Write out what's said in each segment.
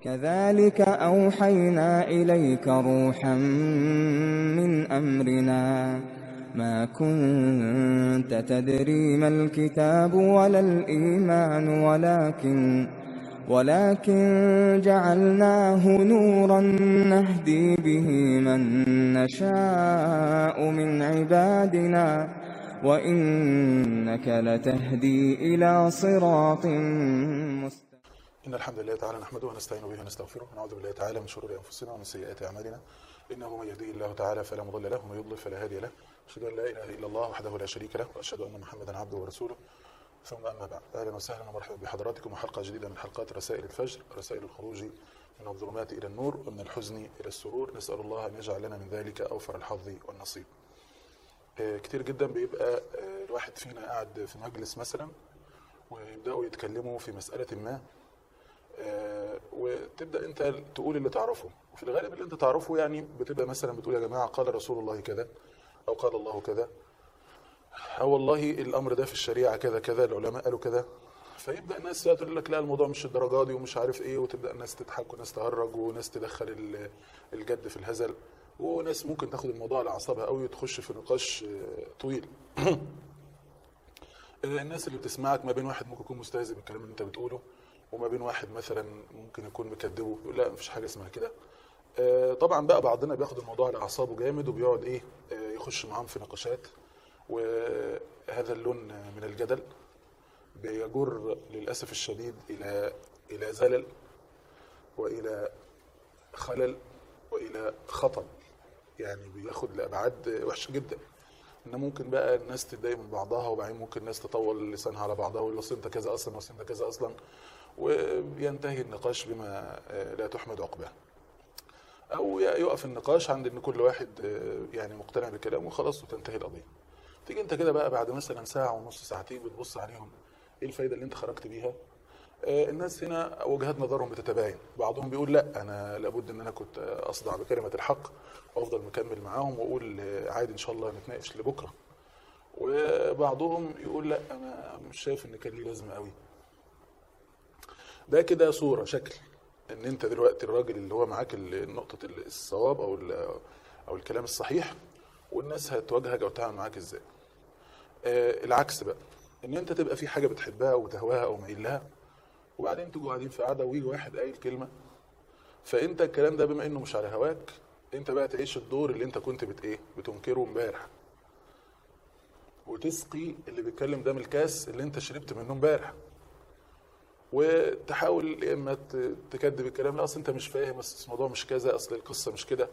كذلك أوحينا إليك روحا من أمرنا ما كنت تدري ما الكتاب ولا الإيمان ولكن ولكن جعلناه نورا نهدي به من نشاء من عبادنا وإنك لتهدي إلى صراط مستقيم إن الحمد لله تعالى نحمده ونستعين به ونستغفره ونعوذ بالله تعالى من شرور أنفسنا ومن سيئات أعمالنا إنه من يهديه الله تعالى فلا مضل له ومن يضلل فلا هادي له أشهد أن لا إله إلا الله وحده لا شريك له وأشهد أن محمدا عبده ورسوله ثم أما بعد أهلا وسهلا ومرحبا بحضراتكم وحلقة جديدة من حلقات رسائل الفجر رسائل الخروج من الظلمات إلى النور ومن الحزن إلى السرور نسأل الله أن يجعل لنا من ذلك أوفر الحظ والنصيب آه، كتير جدا بيبقى آه، الواحد فينا قاعد في مجلس مثلا ويبدأوا يتكلموا في مسألة ما آه، وتبدا انت تقول اللي تعرفه وفي الغالب اللي انت تعرفه يعني بتبقى مثلا بتقول يا جماعه قال رسول الله كذا او قال الله كذا او والله الامر ده في الشريعه كذا كذا العلماء قالوا كذا فيبدا الناس بقى تقول لك لا الموضوع مش الدرجه دي ومش عارف ايه وتبدا الناس تضحك وناس تهرج وناس تدخل ال- الجد في الهزل وناس ممكن تاخد الموضوع على اعصابها قوي وتخش في نقاش آه، طويل الناس اللي بتسمعك ما بين واحد ممكن يكون مستهزئ بالكلام اللي انت بتقوله وما بين واحد مثلا ممكن يكون مكذبه يقول لا مفيش حاجه اسمها كده آه، طبعا بقى بعضنا بياخد الموضوع على اعصابه جامد وبيقعد ايه آه، يخش معاهم في نقاشات وهذا اللون من الجدل بيجر للاسف الشديد الى الى زلل والى خلل والى خطل يعني بياخد لابعاد وحشه جدا ان ممكن بقى الناس تتضايق من بعضها وبعدين ممكن الناس تطول لسانها على بعضها ويقول اصل انت كذا اصلا واصل انت كذا اصلا وينتهي النقاش بما آه، لا تحمد عقباه او يقف النقاش عند ان كل واحد آه، يعني مقتنع بكلامه وخلاص وتنتهي القضيه تيجي انت كده بقى بعد مثلا ساعه ونص ساعتين بتبص عليهم ايه الفايده اللي انت خرجت بيها آه، الناس هنا وجهات نظرهم بتتباين بعضهم بيقول لا انا لابد ان انا كنت اصدع بكلمه الحق وافضل مكمل معاهم واقول آه، عادي ان شاء الله نتناقش لبكره وبعضهم يقول لا انا مش شايف ان كان ليه لازمه قوي ده كده صوره شكل ان انت دلوقتي الراجل اللي هو معاك ال- نقطه الصواب او ال- او الكلام الصحيح والناس هتواجهك او تتعامل معاك ازاي آه العكس بقى ان انت تبقى في حاجه بتحبها وتهواها او مايل لها وبعدين تجوا قاعدين في قعده ويجي واحد قايل كلمه فانت الكلام ده بما انه مش على هواك انت بقى تعيش الدور اللي انت كنت بت ايه بتنكره امبارح وتسقي اللي بيتكلم ده من الكاس اللي انت شربت منه امبارح وتحاول يا اما ت- تكذب الكلام لا اصل انت مش فاهم اصل الموضوع مش كذا اصل القصه مش كده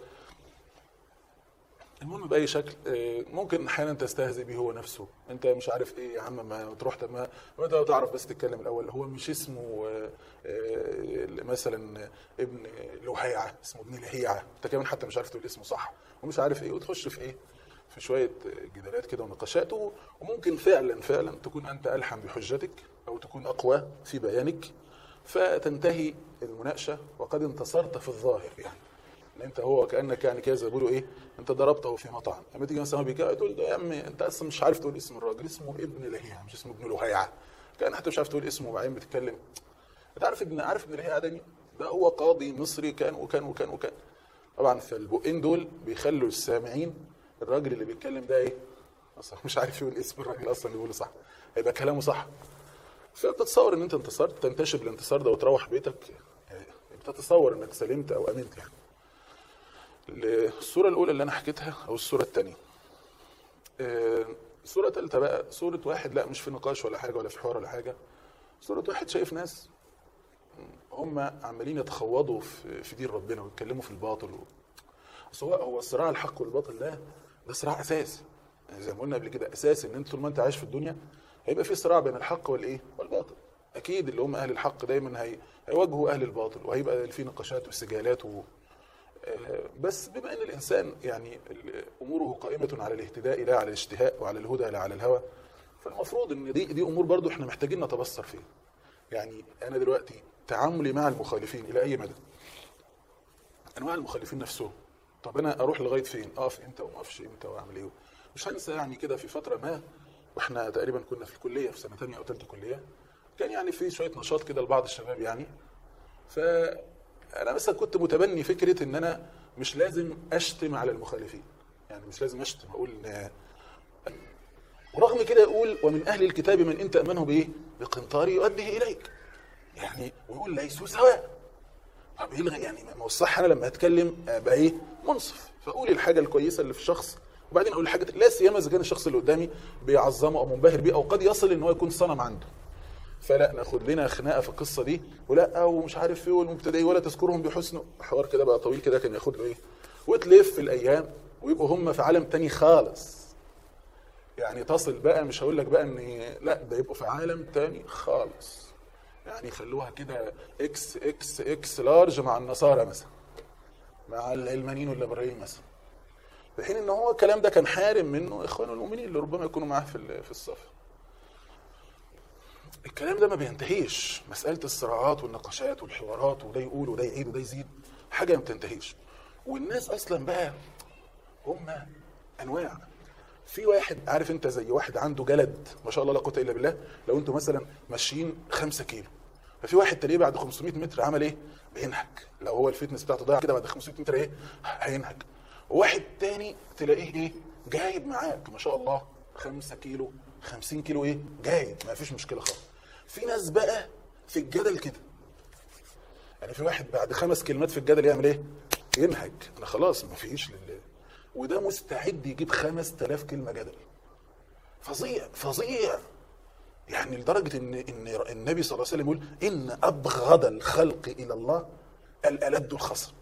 المهم باي شكل آه، ممكن احيانا تستهزئ بيه هو نفسه انت مش عارف ايه يا عم ما تروح طب ما ما انت لو تعرف بس تتكلم الاول هو مش اسمه آه، آه، مثلا ابن لهيعه اسمه ابن لهيعه انت كمان حتى مش عارف تقول اسمه صح ومش عارف ايه وتخش في ايه في شويه جدالات كده ونقاشات و- وممكن فعلا فعلا تكون انت الحم بحجتك او تكون اقوى في بيانك فتنتهي المناقشه وقد انتصرت في الظاهر يعني ان انت هو كانك يعني كده زي ما بيقولوا ايه انت ضربته في مطعم لما تيجي مثلا بيجي تقول له يا عم انت اصلا مش عارف تقول اسم الراجل اسمه ابن لهيعه مش اسمه ابن لهيعه كان حتى مش عارف تقول اسمه وبعدين بتتكلم انت عارف ابن عارف ابن لهيعه ده مين؟ ده هو قاضي مصري كان وكان وكان وكان طبعا فالبقين دول بيخلوا السامعين الراجل اللي بيتكلم ده ايه؟ اصلا مش عارف يقول اسم الراجل اصلا يقوله صح هيبقى كلامه صح فبتتصور ان انت انتصرت تنتشر الانتصار ده وتروح بيتك يعني بتتصور انك سلمت او امنت يعني الصورة الأولى اللي أنا حكيتها أو الصورة الثانية. الصورة الثالثة بقى صورة واحد لا مش في نقاش ولا حاجة ولا في حوار ولا حاجة. صورة واحد شايف ناس هم عمالين يتخوضوا في في دين ربنا ويتكلموا في الباطل و... أصل هو هو الصراع الحق والباطل ده ده صراع أساسي. يعني زي ما قلنا قبل كده أساسي إن أنت طول ما أنت عايش في الدنيا هيبقى في صراع بين الحق والإيه؟ والباطل. أكيد اللي هم أهل الحق دايما هي... هيواجهوا أهل الباطل وهيبقى في نقاشات وسجالات و... بس بما ان الانسان يعني اموره قائمه على الاهتداء لا على الاشتهاء وعلى الهدى لا على الهوى فالمفروض ان دي دي امور برضو احنا محتاجين نتبصر فيها يعني انا دلوقتي تعاملي مع المخالفين الى اي مدى انواع المخالفين نفسهم طب انا اروح لغايه فين اقف امتى وما اقفش امتى واعمل ايه مش هنسى يعني كده في فتره ما واحنا تقريبا كنا في الكليه في سنه ثانيه او ثالثه كليه كان يعني في شويه نشاط كده لبعض الشباب يعني ف انا مثلا كنت متبني فكره ان انا مش لازم اشتم على المخالفين يعني مش لازم اشتم اقول إن- ورغم كده يقول ومن اهل الكتاب من ان تامنه بايه بقنطار يؤديه اليك يعني ويقول ليسوا سواء طب ايه الغ- يعني ما هو الصح انا لما اتكلم ابقى ايه منصف فاقول الحاجه الكويسه اللي في الشخص وبعدين اقول الحاجه لا سيما اذا كان الشخص اللي قدامي بيعظمه او منبهر بيه او قد يصل ان هو يكون صنم عنده فلا ناخد لنا خناقه في القصه دي ولا ومش عارف ايه والمبتدئين ولا تذكرهم بحسن حوار كده بقى طويل كده كان ياخد له ايه وتلف الايام ويبقوا هم في عالم تاني خالص يعني تصل بقى مش هقول لك بقى ان لا ده يبقوا في عالم تاني خالص يعني يخلوها كده اكس اكس اكس لارج مع النصارى مثلا مع العلمانيين والليبراليين مثلا في حين ان هو الكلام ده كان حارم منه اخوانه المؤمنين اللي ربما يكونوا معاه في ال- في الصف الكلام ده ما بينتهيش مسألة الصراعات والنقاشات والحوارات وده يقول وده يعيد وده يزيد حاجة ما بتنتهيش والناس أصلا بقى هم أنواع في واحد عارف انت زي واحد عنده جلد ما شاء الله لا قوه الا بالله لو انتوا مثلا ماشيين 5 كيلو ففي واحد تلاقيه بعد 500 متر عمل ايه؟ بينهج لو هو الفتنس بتاعته ضايع كده بعد 500 متر ايه؟ هينهج وواحد تاني تلاقيه ايه؟ جايب معاك ما شاء الله 5 كيلو 50 كيلو ايه؟ جايب ما فيش مشكله خالص في ناس بقى في الجدل كده يعني في واحد بعد خمس كلمات في الجدل يعمل ايه؟ ينهج انا خلاص ما فيش لله وده مستعد يجيب 5000 كلمه جدل فظيع فظيع يعني لدرجه ان ان النبي صلى الله عليه وسلم يقول ان ابغض الخلق الى الله الالد الخصم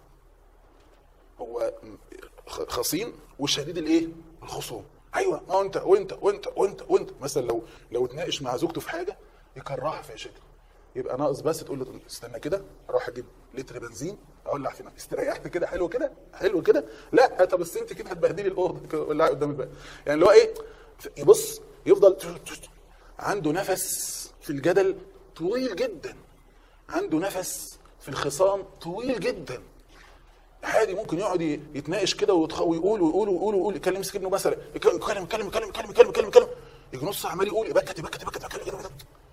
هو خ- خصيم وشديد الايه؟ الخصوم ايوه ما هو انت وانت وانت وانت وانت مثلا لو لو اتناقش مع زوجته في حاجه يكرهها في شكل يبقى ناقص بس تقول له استنى كده اروح اجيب لتر بنزين اولع في نفسي استريحت كده حلو كده حلو كده لا طب بس انت كده هتبهدلي الاوضه كده ولعي قدام الباب يعني اللي هو ايه يبص يفضل عنده نفس في الجدل طويل جدا عنده نفس في الخصام طويل جدا عادي ممكن يقعد ي- يتناقش كده ويتخ- ويقول ويقول ويقول ويقول يكلم يمسك ابنه مثلا يتكلم يتكلم يتكلم يتكلم يتكلم يتكلم يتكلم يجي نص عمال يقول يبكت يبكت يبكت يبكت يبكت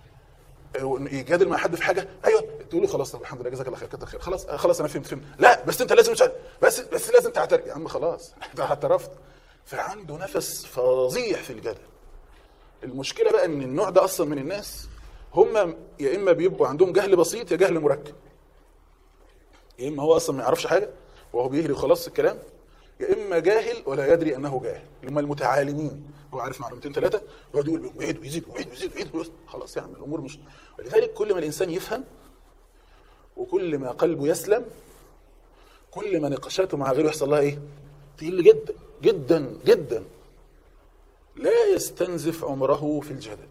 يجادل مع حد في حاجه ايوه تقول له خلاص طب الحمد لله جزاك الله خير كتر خير خلاص آه، خلاص انا فهمت فهمت لا بس انت لازم مش عارف. بس بس لازم تعترف يا عم خلاص انت اعترفت فعنده نفس فظيع في الجدل المشكله بقى ان النوع ده اصلا من الناس هم يا اما بيبقوا عندهم جهل بسيط يا جهل مركب يا اما هو اصلا ما يعرفش حاجه وهو بيهري وخلاص الكلام يا اما جاهل ولا يدري انه جاهل اللي هم المتعالمين هو عارف معلومتين ثلاثه يقعد يقول ويعيد ويزيد ويعيد ويزيد ويعيد ويزيد. خلاص يا عم الامور مش ولذلك كل ما الانسان يفهم وكل ما قلبه يسلم كل ما نقاشاته مع غيره يحصل لها ايه؟ تقل جدا جدا جدا لا يستنزف عمره في الجدل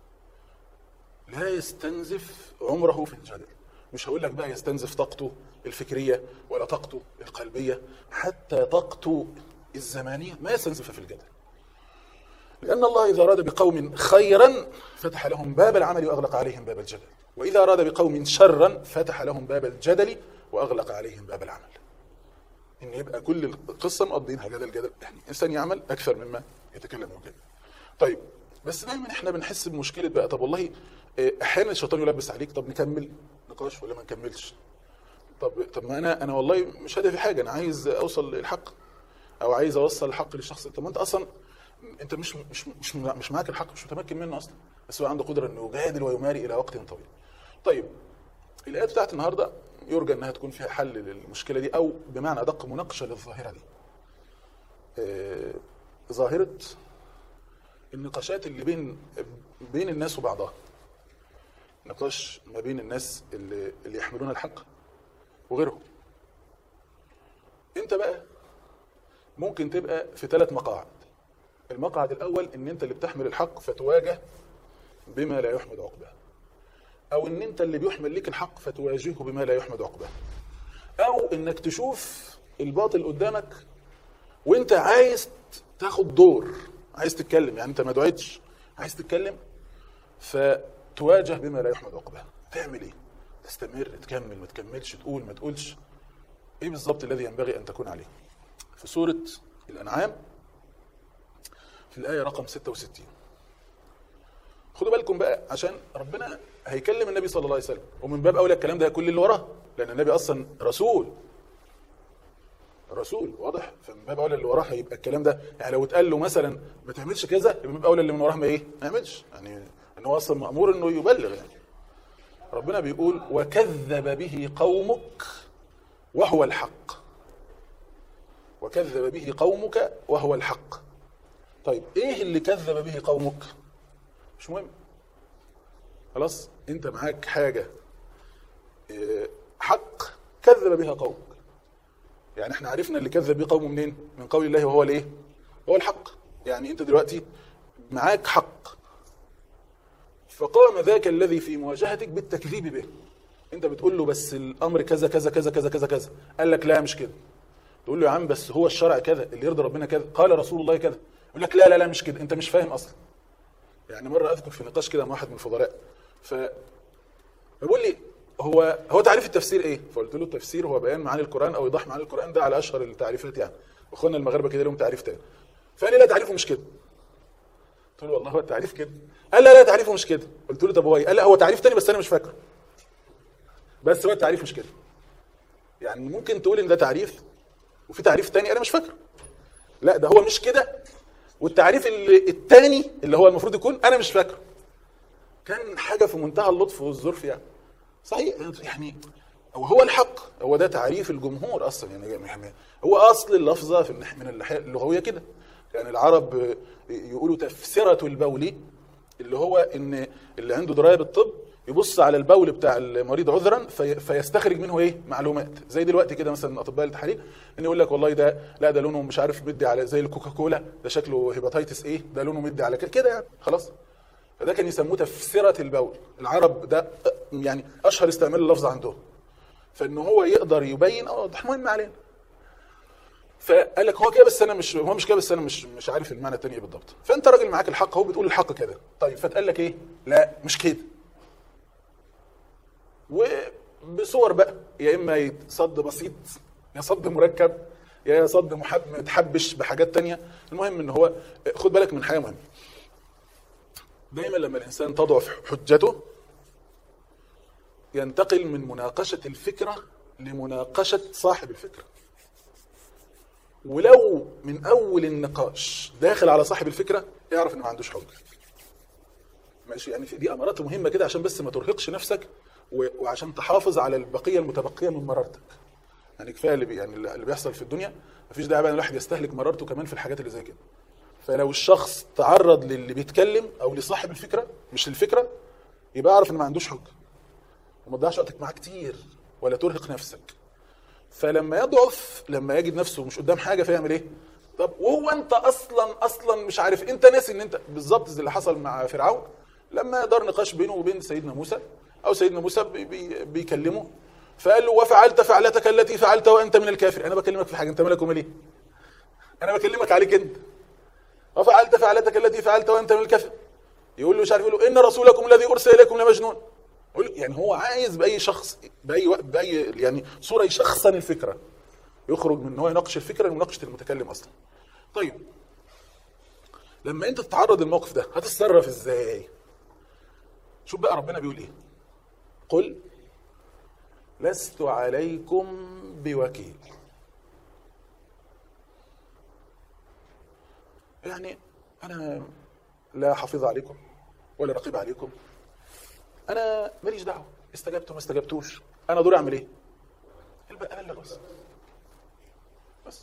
لا يستنزف عمره في الجدل مش هقول لك بقى يستنزف طاقته الفكريه ولا طاقته القلبيه حتى طاقته الزمانيه ما يستنزفها في الجدل لأن الله إذا أراد بقوم خيرا فتح لهم باب العمل وأغلق عليهم باب الجدل وإذا أراد بقوم شرا فتح لهم باب الجدل وأغلق عليهم باب العمل إن يبقى كل القصة مقضينها جدل جدل يعني إنسان يعمل أكثر مما يتكلم وكده طيب بس دايما احنا بنحس بمشكلة بقى طب والله آه، أحيانا الشيطان يلبس عليك طب نكمل نقاش ولا ما نكملش طب طب ما انا انا والله مش هدفي حاجه انا عايز اوصل للحق او عايز اوصل الحق للشخص طب ما انت اصلا انت مش مش مش مش معاك الحق مش متمكن منه اصلا بس هو عنده قدره انه يجادل ويماري الى وقت طويل. طيب الايات بتاعت النهارده يرجى انها تكون فيها حل للمشكله دي او بمعنى ادق مناقشه للظاهره دي. آه، ظاهره النقاشات اللي بين بين الناس وبعضها. نقاش ما بين الناس اللي اللي يحملون الحق وغيرهم. انت بقى ممكن تبقى في ثلاث مقاعد. المقعد الاول ان انت اللي بتحمل الحق فتواجه بما لا يحمد عقباه او ان انت اللي بيحمل لك الحق فتواجهه بما لا يحمد عقباه او انك تشوف الباطل قدامك وانت عايز تاخد دور عايز تتكلم يعني انت ما دعيتش عايز تتكلم فتواجه بما لا يحمد عقباه تعمل ايه تستمر تكمل ما تكملش تقول ما تقولش ايه بالظبط الذي ينبغي ان تكون عليه في سوره الانعام في الآية رقم 66 خدوا بالكم بقى عشان ربنا هيكلم النبي صلى الله عليه وسلم ومن باب اولى الكلام ده هيكون اللي وراه لان النبي اصلا رسول رسول واضح فمن باب اولى اللي وراه هيبقى الكلام ده يعني لو اتقال له مثلا ما تعملش كذا يبقى من باب اولى اللي من وراه ما ايه ما يعملش يعني ان هو اصلا مامور انه يبلغ يعني ربنا بيقول وكذب به قومك وهو الحق وكذب به قومك وهو الحق طيب ايه اللي كذب به قومك مش مهم خلاص انت معاك حاجه إيه، حق كذب بها قومك يعني احنا عرفنا اللي كذب به قومه منين من قول الله وهو الايه هو الحق يعني انت دلوقتي معاك حق فقام ذاك الذي في مواجهتك بالتكذيب به انت بتقول له بس الامر كذا كذا كذا كذا كذا كذا قال لك لا مش كده تقول له يا عم بس هو الشرع كذا اللي يرضي ربنا كذا قال رسول الله كذا يقول لك لا لا لا مش كده انت مش فاهم اصلا يعني مره اذكر في نقاش كده مع واحد من الفضلاء ف بيقول لي هو هو تعريف التفسير ايه؟ فقلت له التفسير هو بيان معاني القران او ايضاح معاني القران ده على اشهر التعريفات يعني اخواننا المغاربه كده لهم تعريف تاني فقال لي لا تعريفه مش كده قلت له والله هو التعريف كده قال لا لا تعريفه مش كده قلت له طب هو ايه؟ قال لا هو تعريف تاني بس انا مش فاكره بس هو التعريف مش كده يعني ممكن تقول ان ده تعريف وفي تعريف تاني انا مش فاكره لا ده هو مش كده والتعريف اللي التاني اللي هو المفروض يكون انا مش فاكره كان حاجه في منتهى اللطف والظرف يعني صحيح يعني وهو الحق هو ده تعريف الجمهور اصلا يعني هو اصل اللفظه في النح- من الناحيه اللغويه كده يعني العرب يقولوا تفسره البول اللي هو ان اللي عنده درايه بالطب يبص على البول بتاع المريض عذرا في فيستخرج منه ايه معلومات زي دلوقتي كده مثلا اطباء التحاليل ان يقول لك والله ده لا ده لونه مش عارف مدي على زي الكوكاكولا ده شكله هيباتيتس ايه ده لونه مدي على كده كده يعني خلاص فده كان يسموه تفسيره البول العرب ده يعني اشهر استعمال اللفظ عندهم فان هو يقدر يبين اه ده مهم علينا فقال لك هو كده بس انا مش هو مش كده بس انا مش مش عارف المعنى التاني ايه بالضبط فانت راجل معاك الحق هو بتقول الحق كده طيب فتقال لك ايه لا مش كده وبصور بقى يا اما صد بسيط يا صد مركب يا صد محب متحبش بحاجات تانية المهم ان هو خد بالك من حاجه مهمه دايما لما الانسان تضعف حجته ينتقل من مناقشه الفكره لمناقشه صاحب الفكره ولو من اول النقاش داخل على صاحب الفكره يعرف انه ما عندوش حجه ماشي يعني في- دي امارات مهمه كده عشان بس ما ترهقش نفسك و- وعشان تحافظ على البقيه المتبقيه من مرارتك يعني كفايه اللي بي يعني اللي بيحصل في الدنيا مفيش داعي بقى ان الواحد يستهلك مرارته كمان في الحاجات اللي زي كده فلو الشخص تعرض للي بيتكلم او لصاحب الفكره مش للفكره يبقى اعرف ان ما عندوش حجه وما تضيعش وقتك معاه كتير ولا ترهق نفسك فلما يضعف لما يجد نفسه مش قدام حاجه فيعمل ايه؟ طب وهو انت اصلا اصلا مش عارف انت ناسي ان انت بالظبط زي اللي حصل مع فرعون لما دار نقاش بينه وبين سيدنا موسى او سيدنا موسى بي بي بيكلمه فقال له وفعلت فعلتك التي فعلت وانت من الكافر انا بكلمك في حاجه انت مالك ومال ايه؟ انا بكلمك عليك انت وفعلت فعلتك التي فعلت وانت من الكافر يقول له مش عارف يقول له ان رسولكم الذي ارسل اليكم لمجنون يقول له يعني هو عايز باي شخص باي وقت باي يعني صوره يشخصن الفكره يخرج من ان هو يناقش الفكره لمناقشه المتكلم اصلا طيب لما انت تتعرض للموقف ده هتتصرف ازاي شوف بقى ربنا بيقول ايه قل لست عليكم بوكيل يعني انا لا حافظ عليكم ولا رقيب عليكم انا ماليش دعوه استجبتوا ما استجبتوش انا دوري اعمل ايه ابلغ بس بس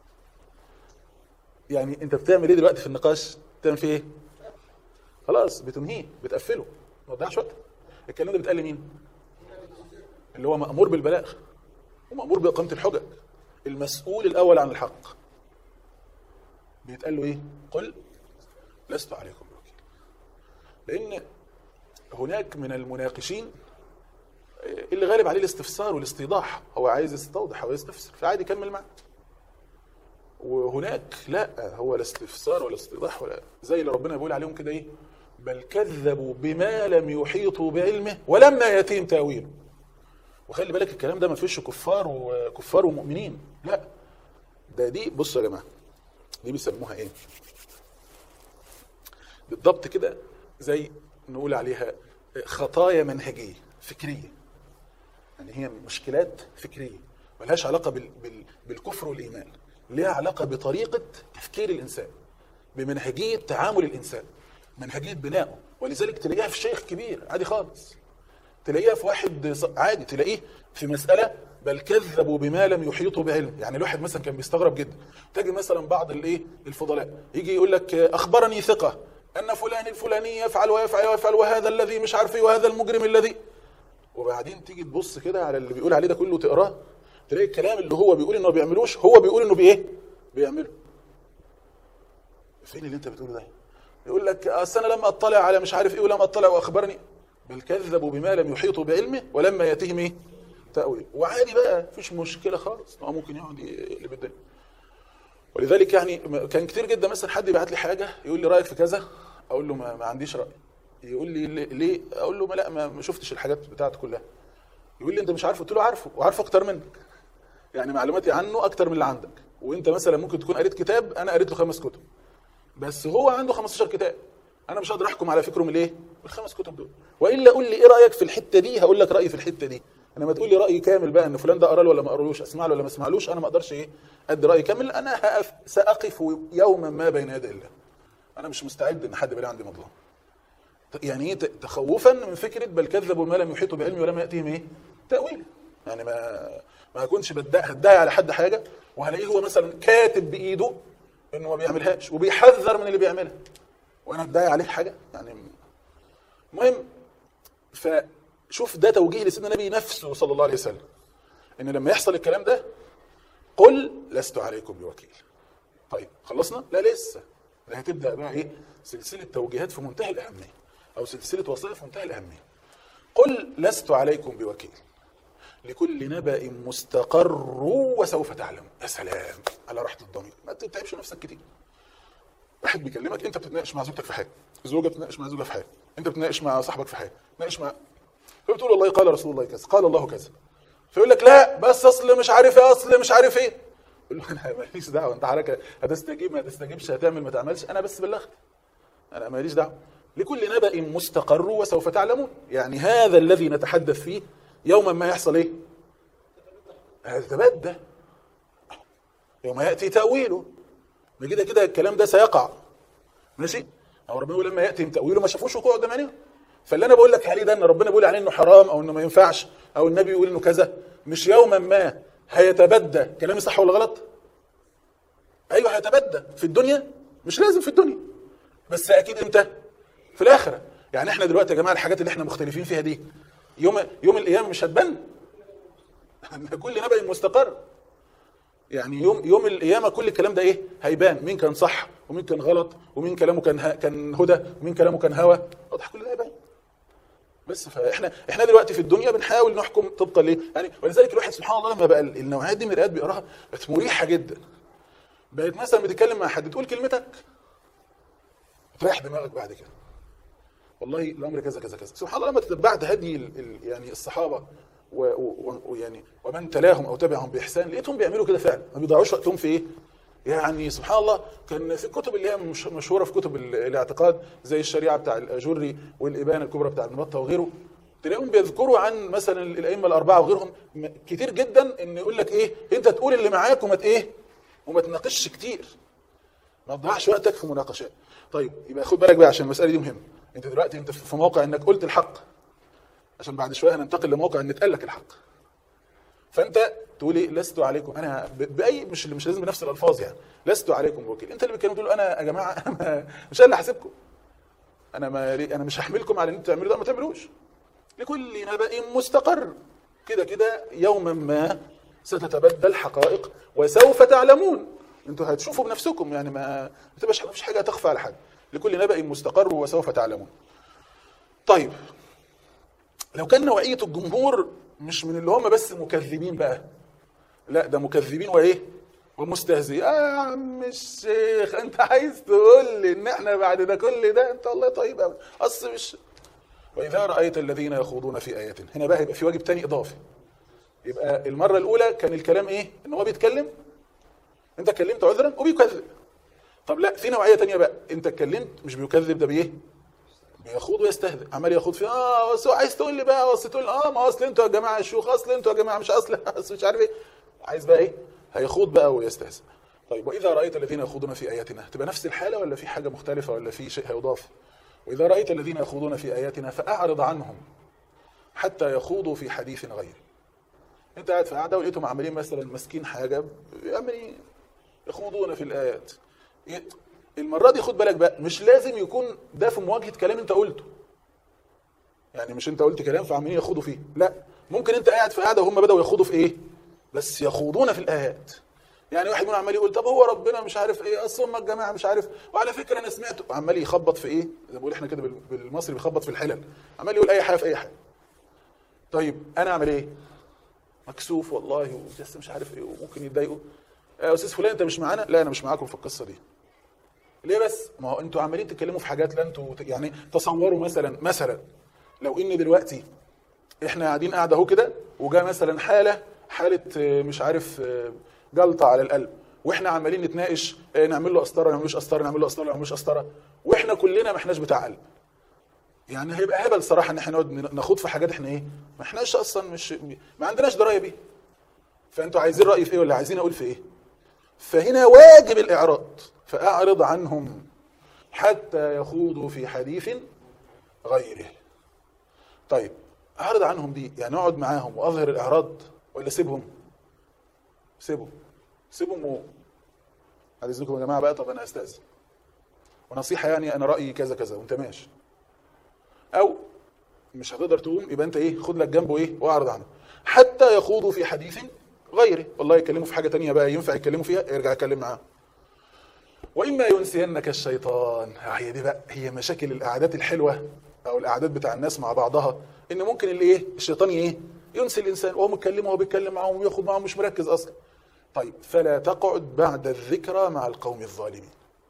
يعني انت بتعمل ايه دلوقتي في النقاش بتعمل فيه ايه خلاص بتنهيه بتقفله ما تضيعش وقت الكلام ده بيتقال لمين اللي هو مامور بالبلاغ ومامور باقامه الحجج المسؤول الاول عن الحق بيتقال له ايه قل لست عليكم بوكيل لان هناك من المناقشين اللي غالب عليه الاستفسار والاستيضاح هو عايز يستوضح او يستفسر فعادي يكمل معاه وهناك لا هو لا استفسار ولا استيضاح ولا زي اللي ربنا بيقول عليهم كده ايه بل كذبوا بما لم يحيطوا بعلمه ولما يتيم تاويله وخلي بالك الكلام ده ما فيش كفار وكفار ومؤمنين لا ده دي بصوا يا جماعه دي بيسموها ايه بالضبط كده زي نقول عليها خطايا منهجيه فكريه يعني هي مشكلات فكريه ملهاش علاقه بال... بال... بالكفر والايمان ليها علاقه بطريقه تفكير الانسان بمنهجيه تعامل الانسان منهجيه بنائه ولذلك تلاقيها في شيخ كبير عادي خالص تلاقيها في واحد ص- عادي تلاقيه في مساله بل كذبوا بما لم يحيطوا بعلم يعني الواحد مثلا كان بيستغرب جدا تجي مثلا بعض الايه الفضلاء يجي يقول لك آه، اخبرني ثقه ان فلان الفلاني يفعل ويفعل ويفعل وهذا الذي مش عارف ايه وهذا المجرم الذي وبعدين تيجي تبص كده على اللي بيقول عليه ده كله تقراه تلاقي الكلام اللي هو بيقول انه ما بيعملوش هو بيقول انه بايه بيعمله فين اللي انت بتقوله ده يقول لك اصل انا لما اطلع على مش عارف ايه ولما اطلع واخبرني بل كذبوا بما لم يحيطوا بعلمه ولما ياتيهم ايه تاويل وعادي بقى مفيش مشكله خالص هو ممكن يقعد يقلب الدنيا ولذلك يعني كان كتير جدا مثلا حد يبعت لي حاجه يقول لي رايك في كذا اقول له ما, ما عنديش راي يقول لي ليه- ليه اقول له ما لا ما ما شفتش الحاجات بتاعته كلها يقول لي انت مش عارفه قلت له عارفه وعارفه اكتر منك يعني معلوماتي عنه اكتر من اللي عندك وانت مثلا ممكن تكون قريت كتاب انا قريت له خمس كتب بس هو عنده 15 كتاب انا مش هقدر احكم على فكره من الايه من الخمس كتب دول والا قول لي ايه رايك في الحته دي هقول لك رايي في الحته دي انما تقول لي راي كامل بقى ان فلان ده قرا له ولا ما قرالوش اسمع له ولا ما اسمعلوش انا ما اقدرش ايه ادي راي كامل انا هقف ساقف يوما ما بين يدي الله انا مش مستعد ان حد يبقى لي عندي مظلمه يعني ايه ت- تخوفا من فكره بل كذبوا ما لم يحيطوا بعلمي ولم ياتيهم ايه تاويل يعني ما ما اكونش بدعي هدعي على حد حاجه وهلاقيه هو مثلا كاتب بايده انه ما بيعملهاش وبيحذر من اللي بيعملها وانا ادعي عليه حاجه يعني المهم فشوف ده توجيه لسيدنا النبي نفسه صلى الله عليه وسلم ان لما يحصل الكلام ده قل لست عليكم بوكيل طيب خلصنا لا لسه ده هتبدا بقى ايه سلسله توجيهات في منتهى الاهميه او سلسله وصايا في منتهى الاهميه قل لست عليكم بوكيل لكل نبأ مستقر وسوف تعلم يا سلام على راحة الضمير ما تتعبش نفسك كتير واحد بيكلمك انت بتتناقش مع زوجتك في حاجه زوجة بتتناقش مع زوجها في حاجه انت بتتناقش مع صاحبك في حاجه تناقش مع فبتقول والله قال رسول الله كذا قال الله كذا فيقول لك لا بس اصل مش عارف ايه اصل مش عارف ايه قول له انا ماليش دعوه انت حضرتك هتستجيب ما تستجيبش هتعمل ما تعملش انا بس بلغت انا ماليش دعوه لكل نبأ مستقر وسوف تعلمون يعني هذا الذي نتحدث فيه يوما ما يحصل ايه هيتبدى يوم ياتي تاويله ما كده كده الكلام ده سيقع ماشي او ربنا يقول لما ياتي تاويله ما شافوش وقوع قدام عينيهم فاللي انا بقول لك عليه ده ان ربنا بيقول عليه انه حرام او انه ما ينفعش او النبي يقول انه كذا مش يوما ما هيتبدى كلامي صح ولا غلط ايوه هيتبدى في الدنيا مش لازم في الدنيا بس اكيد امتى في الاخره يعني احنا دلوقتي يا جماعه الحاجات اللي احنا مختلفين فيها دي يوم يوم القيامه مش هتبان كل نبأ مستقر يعني يوم يوم القيامه كل الكلام ده ايه هيبان مين كان صح ومين كان غلط ومين كلامه كان ه... كان هدى ومين كلامه كان هوى واضح كل ده هيبان بس فاحنا احنا دلوقتي في الدنيا بنحاول نحكم طبقا ليه يعني ولذلك الواحد سبحان الله لما بقى النوعيات دي من الآيات بيقراها بقت مريحه جدا بقت مثلا بتتكلم مع حد تقول كلمتك تريح دماغك بعد كده والله الامر كذا كذا كذا سبحان الله لما تتبعت هدي ال- ال- يعني الصحابه و- و- ويعني ومن تلاهم او تبعهم باحسان لقيتهم بيعملوا كده فعلا ما بيضيعوش وقتهم في ايه يعني سبحان الله كان في الكتب اللي هي مش مشهوره في كتب ال- الاعتقاد زي الشريعه بتاع الاجري والابانه الكبرى بتاع ابن بطه وغيره تلاقيهم بيذكروا عن مثلا الائمه الاربعه وغيرهم م- كتير جدا ان يقول لك ايه انت تقول اللي معاك وما ت- ايه وما تناقشش كتير ما تضيعش وقتك في مناقشات طيب يبقى خد بالك بقى عشان المساله دي مهمه انت دلوقتي انت في موقع انك قلت الحق عشان بعد شويه هننتقل لموقع ان اتقال لك الحق فانت تقول ايه لست عليكم انا ب- باي مش مش لازم بنفس الالفاظ يعني لست عليكم بوكيل انت اللي بتكلم تقول انا يا جماعه أنا ما- مش انا اللي هحاسبكم انا ما انا مش هحملكم على ان انتوا تعملوا ده ما تعملوش لكل نبأ مستقر كده كده يوما ما ستتبدل الحقائق وسوف تعلمون انتوا هتشوفوا بنفسكم يعني ما ما تبقاش ما فيش حاجه تخفى على حد لكل نبأ مستقر وسوف تعلمون طيب لو كان نوعيه الجمهور مش من اللي هم بس مكذبين بقى لا ده مكذبين وايه ومستهزئين آه يا عم الشيخ انت عايز تقول لي ان احنا بعد ده كل ده انت والله طيب قوي اصل مش واذا رايت الذين يخوضون في ايات هنا بقى يبقى في واجب تاني اضافي يبقى المره الاولى كان الكلام ايه ان هو بيتكلم انت اتكلمت عذرا وبيكذب طب لا في نوعيه تانية بقى انت اتكلمت مش بيكذب ده بايه بيخوض ويستهزئ عمال يخوض في اه بس هو عايز تقول لي بقى اصل تقول اه ما اصل انتوا يا جماعه الشيوخ اصل انتوا يا جماعه مش اصل اصل مش عارف ايه عايز بقى ايه هيخوض بقى ويستهزئ طيب واذا رايت الذين يخوضون في اياتنا تبقى نفس الحاله ولا في حاجه مختلفه ولا في شيء هيضاف واذا رايت الذين يخوضون في اياتنا فاعرض عنهم حتى يخوضوا في حديث غيره انت قاعد في قاعده ولقيتهم عاملين مثلا ماسكين حاجه عمالين يخوضون في الايات ي- المره دي خد بالك بقى مش لازم يكون ده في مواجهه كلام انت قلته يعني مش انت قلت كلام فعمالين يخوضوا فيه لا ممكن انت قاعد في قاعده وهم بداوا يخوضوا في ايه بس يخوضون في الايات يعني واحد منهم عمال يقول طب هو ربنا مش عارف ايه اصل هم الجماعه مش عارف وعلى فكره انا سمعت عمال يخبط في ايه زي ما بنقول احنا كده بال- بالمصري بيخبط في الحلل عمال يقول اي حاجه في اي حاجه طيب انا اعمل ايه مكسوف والله ولسه مش عارف ايه وممكن يتضايقوا يا استاذ فلان انت مش معانا لا انا مش معاكم في القصه دي ليه بس ما هو انتوا عمالين تتكلموا في حاجات لا انتوا يعني تصوروا مثلا مثلا لو ان دلوقتي احنا قاعدين قاعده اهو كده وجاء مثلا حاله حاله آه، مش عارف آه، جلطه على القلب واحنا عمالين نتناقش آه، نعمل له قسطره ما نعملوش قسطره نعمل له قسطره ما نعملوش قسطره واحنا كلنا ما احناش بتاع قلب يعني هيبقى هبل صراحه ان احنا نقعد ناخد في حاجات احنا ايه ما احناش اصلا مش ما عندناش درايه بيها فانتوا عايزين رايي في ايه ولا عايزين اقول في ايه فهنا واجب الاعراض فاعرض عنهم حتى يخوضوا في حديث غيره طيب اعرض عنهم دي يعني اقعد معاهم واظهر الاعراض ولا سيبهم سيبهم سيبهم و بعد اذنكم يا جماعه بقى طب انا استاذن ونصيحه يعني انا رايي كذا كذا وانت ماشي او مش هتقدر تقوم يبقى انت ايه خد لك جنبه ايه واعرض عنه حتى يخوضوا في حديث غيره والله يكلموا في حاجه تانية بقى ينفع يتكلموا فيها يرجع يتكلم معاهم واما ينسينك الشيطان هي دي بقى هي مشاكل القعدات الحلوه او القعدات بتاع الناس مع بعضها ان ممكن اللي ايه الشيطان ايه ينسي الانسان وهو متكلم وهو بيتكلم معاهم وياخد معاهم مش مركز اصلا طيب فلا تقعد بعد الذكرى مع القوم الظالمين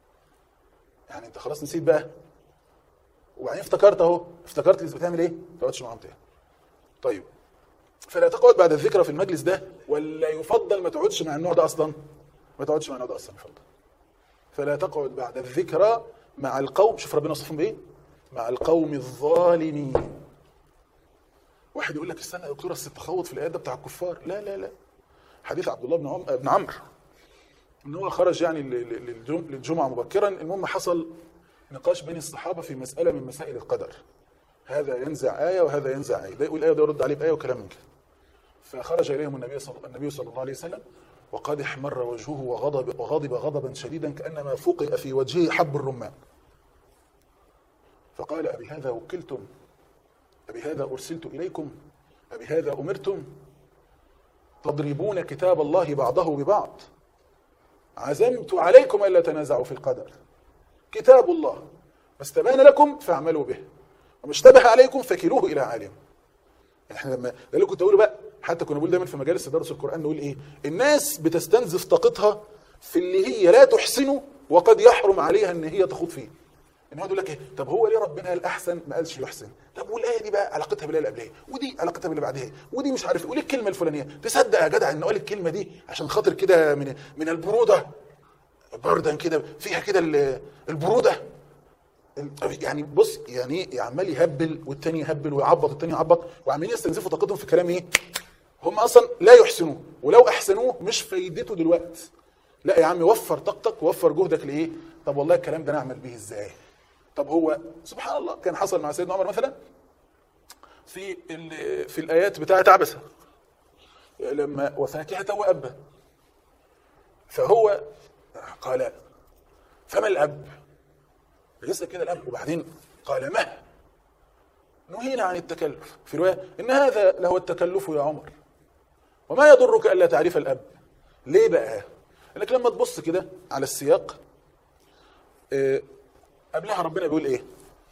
يعني انت خلاص نسيت بقى وبعدين افتكرت اهو افتكرت اللي بتعمل ايه ما تقعدش معاهم تاني طيب فلا تقعد بعد الذكرى في المجلس ده ولا يفضل ما تقعدش مع النوع ده اصلا ما تقعدش مع النوع ده اصلا يفضل فلا تقعد بعد الذكرى مع القوم شوف ربنا وصفهم بايه مع القوم الظالمين واحد يقول لك استنى يا دكتور اصل التخوض في الايات ده بتاع الكفار لا لا لا حديث عبد الله بن عم بن عمرو ان هو خرج يعني ل- ل- للجم- للجمعه مبكرا المهم حصل نقاش بين الصحابه في مساله من مسائل القدر هذا ينزع ايه وهذا ينزع ايه ده يقول ايه وده يرد عليه بايه وكلام من كده فخرج اليهم النبي صلى النبي صلى الله عليه وسلم وقد احمر وجهه وغضب وغضب غضبا شديدا كانما فقئ في وجهه حب الرمان فقال أبي هذا وكلتم أبي هذا أرسلت إليكم أبي هذا أمرتم تضربون كتاب الله بعضه ببعض عزمت عليكم ألا تنازعوا في القدر كتاب الله ما استبان لكم فاعملوا به وما اشتبه عليكم فكلوه إلى عالم احنا لما ده اللي كنت اقوله بقى حتى كنا بنقول دايما في مجالس تدرس القران نقول ايه الناس بتستنزف طاقتها في اللي هي لا تحسنه وقد يحرم عليها ان هي تخوض فيه ان هو يقول لك ايه طب هو ليه ربنا قال احسن ما قالش يحسن طب والايه دي بقى علاقتها بالايه اللي قبلها ودي علاقتها باللي بعدها ودي مش عارف إيه. وليه الكلمه الفلانيه تصدق يا جدع انه قال الكلمه دي عشان خاطر كده من من البروده بردا كده فيها كده ال- البروده يعني بص يعني ايه عمال يهبل والتاني يهبل ويعبط التاني يعبط وعمالين يستنزفوا طاقتهم في كلام ايه هم اصلا لا يحسنوه ولو احسنوه مش فايدته دلوقتي لا يا عم وفر طاقتك ووفر جهدك لايه طب والله الكلام ده نعمل به ازاي طب هو سبحان الله كان حصل مع سيدنا عمر مثلا في ال- في الايات بتاعه عبسه لما وفاكهه وابا فهو قال فما الاب يسأل كده الأب وبعدين قال مه نهينا عن التكلف في رواية إن هذا لهو التكلف يا عمر وما يضرك ألا تعرف الأب ليه بقى لك لما تبص كده على السياق آه، قبلها ربنا بيقول ايه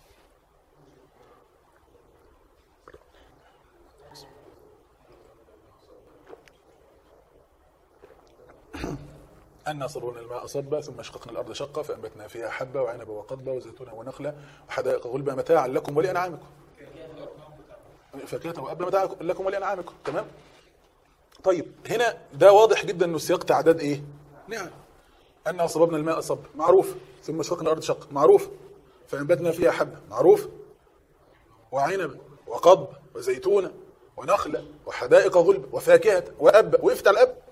أنا صبرنا الماء صبا ثم شققنا الأرض شقا فأنبتنا فيها حبة وعنبا وقضبا وزيتونا ونخلة وحدائق غلبا متاعا لكم ولأنعامكم فاكهة وأبا متاعا لكم ولأنعامكم تمام طيب هنا ده واضح جدا انه سياق تعداد ايه نعم أنا صببنا الماء صب معروف ثم شققنا الأرض شق معروف فأنبتنا فيها حبة معروف وعنبا وقضب وزيتونا ونخلة وحدائق غلب وفاكهة وأب وقفت على الأب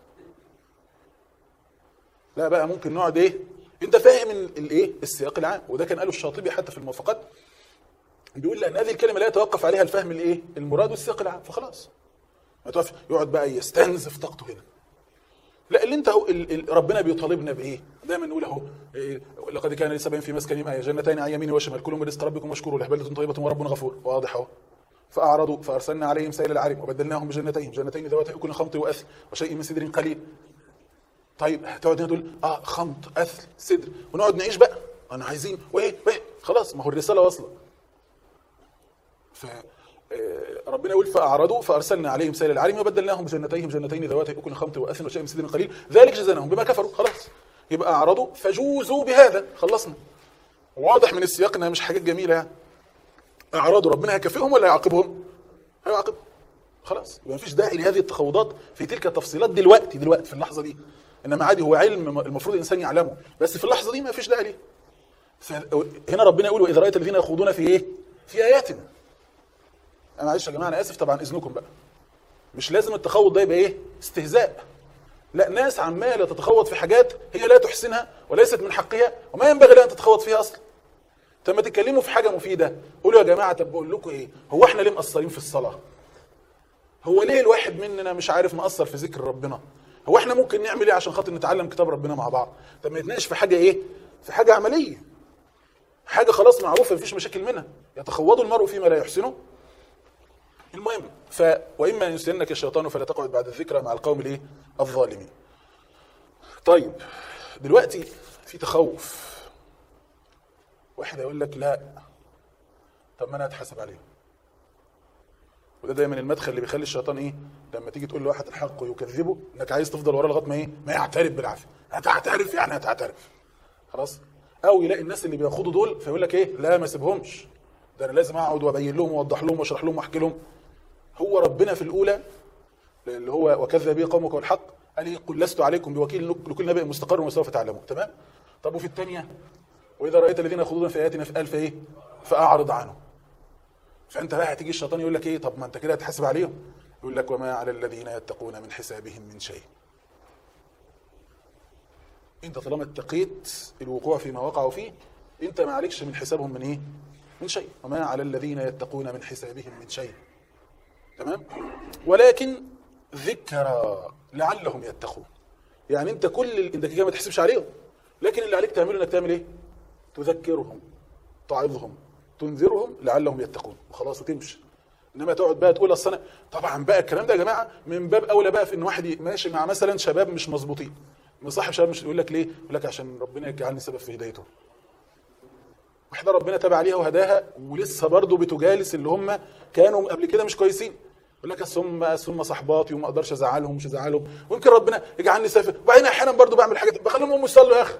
لا بقى ممكن نقعد ايه انت فاهم ال- الايه السياق العام وده كان قاله الشاطبي حتى في الموافقات بيقول لان هذه الكلمه لا يتوقف عليها الفهم الايه المراد والسياق العام فخلاص ما توقف يقعد بقى يستنزف طاقته هنا لا اللي انت هو ال- ال- ربنا بيطالبنا بايه دايما نقول اهو إيه، لقد كان لسبع في مسكنهم ايه جنتين عن يمين وشمال كلوا من رزق ربكم واشكروا له بلده طيبه وربنا غفور واضح اهو فاعرضوا فارسلنا عليهم سيل العرم وبدلناهم بجنتين جنتين ذوات اكل خمط واثل وشيء من سدر قليل طيب هتقعد هنا تقول اه خمط اثل سدر ونقعد نعيش بقى انا عايزين وايه وايه خلاص ما هو الرساله واصله ف آه، ربنا يقول فاعرضوا فارسلنا عليهم سيل العرم وبدلناهم بجنتيهم جنتين ذواتي اكل خمط واثل وشيء من سدر قليل ذلك جزاناهم بما كفروا خلاص يبقى اعرضوا فجوزوا بهذا خلصنا واضح من السياق انها مش حاجات جميله يعني اعرضوا ربنا هيكافئهم ولا يعاقبهم؟ هيعاقبهم خلاص يبقى مفيش داعي لهذه التخوضات في تلك التفصيلات دلوقتي دلوقتي في اللحظه دي انما عادي هو علم المفروض الانسان يعلمه بس في اللحظه دي ما فيش داعي ليه ف- هنا ربنا يقول واذا رايت الذين يخوضون في ايه؟ في اياتنا انا معلش يا جماعه انا اسف طبعا اذنكم بقى مش لازم التخوض ده يبقى ايه؟ استهزاء لا ناس عماله تتخوض في حاجات هي لا تحسنها وليست من حقها وما ينبغي لها ان تتخوض فيها اصلا طب ما تتكلموا في حاجه مفيده قولوا يا جماعه طب بقول لكم ايه هو احنا ليه مقصرين في الصلاه هو ليه الواحد مننا مش عارف مقصر في ذكر ربنا هو احنا ممكن نعمل ايه عشان خاطر نتعلم كتاب ربنا مع بعض طب ما نتناقش في حاجه ايه في حاجه عمليه حاجه خلاص معروفه مفيش مشاكل منها يتخوض المرء فيما لا يحسنه المهم ف واما ينسينك الشيطان فلا تقعد بعد الذكرى مع القوم الايه الظالمين طيب دلوقتي في تخوف واحد يقول لك لا طب ما انا اتحاسب عليهم وده دايما المدخل اللي بيخلي الشيطان ايه لما تيجي تقول لواحد الحق ويكذبه انك عايز تفضل وراه لغايه ما ايه ما يعترف بالعافيه هتعترف يعني هتعترف خلاص او يلاقي الناس اللي بياخدوا دول فيقول لك ايه لا ما سيبهمش ده انا لازم اقعد وابين لهم واوضح لهم واشرح لهم واحكي لهم هو ربنا في الاولى اللي هو وكذب به قومك والحق قال ايه قل لست عليكم بوكيل لكل نبي مستقر وسوف تعلمون تمام طب وفي الثانيه واذا رايت الذين يخوضون في اياتنا في الف ايه فاعرض عنهم فانت بقى هتيجي الشيطان يقول لك ايه طب ما انت كده هتحاسب عليهم يقول لك وما على الذين يتقون من حسابهم من شيء انت طالما اتقيت الوقوع فيما وقعوا فيه انت ما عليكش من حسابهم من ايه من شيء وما على الذين يتقون من حسابهم من شيء تمام ولكن ذكرى لعلهم يتقون يعني انت كل ال- انت كده ما تحسبش عليهم لكن اللي عليك تعمله انك تعمل ايه تذكرهم تعظهم تنذرهم لعلهم يتقون وخلاص وتمشي انما تقعد بقى تقول اصل انا طبعا بقى الكلام ده يا جماعه من باب اولى بقى في ان واحد ي- ماشي مع مثلا شباب مش مظبوطين مصاحب شباب مش يقول لك ليه يقول لك عشان ربنا يجعلني سبب في هدايته واحده ربنا تاب عليها وهداها ولسه برضه بتجالس اللي هم كانوا قبل كده مش كويسين يقول لك اصل هم اصل هم صحباتي وما اقدرش ازعلهم مش ازعلهم ويمكن ربنا يجعلني سافر وبعدين احيانا برضه بعمل حاجات بخليهم هم يصلوا يا اخي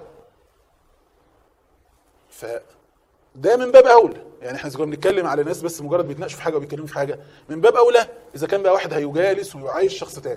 ف ده من باب اولى يعني احنا كنا بنتكلم على ناس بس مجرد بيتناقشوا في حاجه وبيتكلموا في حاجه من باب اولى اذا كان بقى واحد هيجالس ويعايش شخص تاني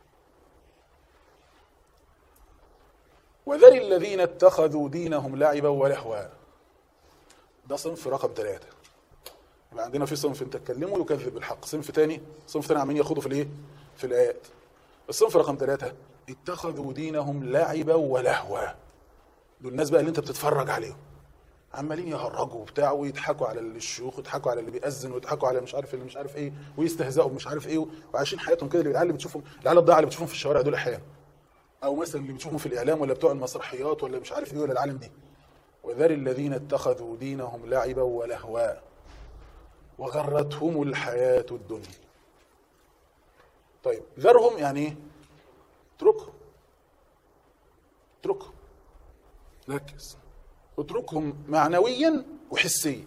وذر الذين اتخذوا دينهم لعبا ولهوا ده صنف رقم ثلاثة يبقى عندنا في صنف انت تكلمه يكذب بالحق صنف تاني صنف تاني عمالين ياخدوا في الايه في الايات الصنف رقم ثلاثة اتخذوا دينهم لعبا ولهوا دول الناس بقى اللي انت بتتفرج عليهم عمالين يهرجوا وبتاع ويضحكوا على الشيوخ ويضحكوا على اللي بيأذن ويضحكوا على مش عارف اللي مش عارف ايه ويستهزئوا بمش عارف ايه وعايشين حياتهم كده العيال اللي بتشوفهم العيال الضايعه اللي بتشوفهم في الشوارع دول احيانا او مثلا اللي بتشوفهم في الاعلام ولا بتوع المسرحيات ولا مش عارف ايه ولا العالم دي وذر الذين اتخذوا دينهم لعبا ولهوا وغرتهم الحياة الدنيا طيب ذرهم يعني ايه اتركهم اتركهم ركز اتركهم معنويا وحسيا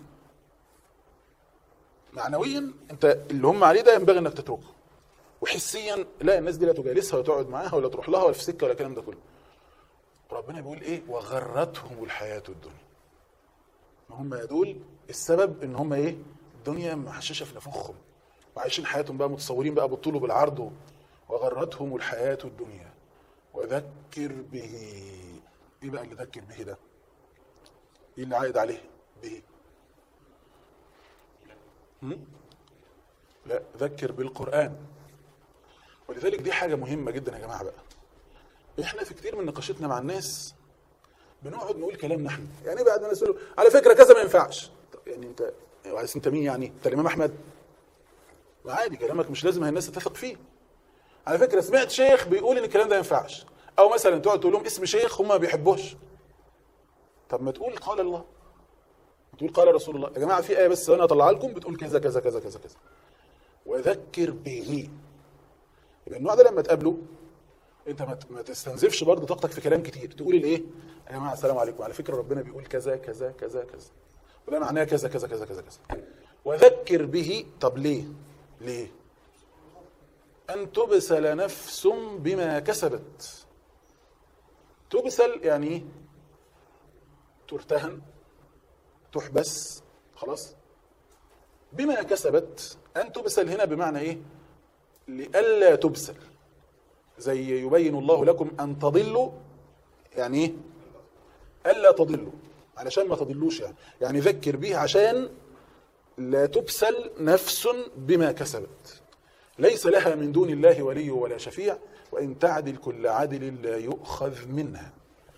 معنويا انت اللي هم عليه ده ينبغي انك تتركه وحسيا لا الناس دي لا تجالسها ولا تقعد معاها ولا تروح لها ولا في سكه ولا الكلام ده كله ربنا بيقول ايه وغرتهم الحياه الدنيا ما هم دول السبب ان هم ايه الدنيا محششه في نفوخهم وعايشين حياتهم بقى متصورين بقى بالطول وبالعرض وغرتهم الحياه الدنيا وذكر به ايه بقى اللي ذكر به ده ايه اللي عائد عليه به لا ذكر بالقرآن ولذلك دي حاجة مهمة جدا يا جماعة بقى احنا في كتير من نقاشاتنا مع الناس بنقعد نقول كلامنا احنا يعني إيه بعد ما الناس يقولوا على فكرة كذا ما ينفعش طب يعني انت عايز انت مين يعني انت الامام احمد ما عادي كلامك مش لازم الناس تتفق فيه على فكرة سمعت شيخ بيقول ان الكلام ده ما ينفعش او مثلا تقعد تقول لهم اسم شيخ هم ما بيحبوش طب ما تقول قال الله تقول قال رسول الله يا جماعه في ايه بس انا اطلعها لكم بتقول كذا كذا كذا كذا كذا وذكر به يبقى النوع ده لما تقابله انت ما ما تستنزفش برضه طاقتك في كلام كتير تقول الايه يا جماعه السلام عليكم على فكره ربنا بيقول كذا كذا كذا كذا وده معناه كذا كذا كذا كذا كذا وذكر به طب ليه ليه ان تبسل نفس بما كسبت تبسل يعني ايه ترتهن تحبس خلاص بما كسبت ان تبسل هنا بمعنى ايه لئلا تبسل زي يبين الله لكم ان تضلوا يعني ايه الا تضلوا علشان ما تضلوش يعني يعني ذكر به عشان لا تبسل نفس بما كسبت ليس لها من دون الله ولي ولا شفيع وان تعدل كل عدل لا يؤخذ منها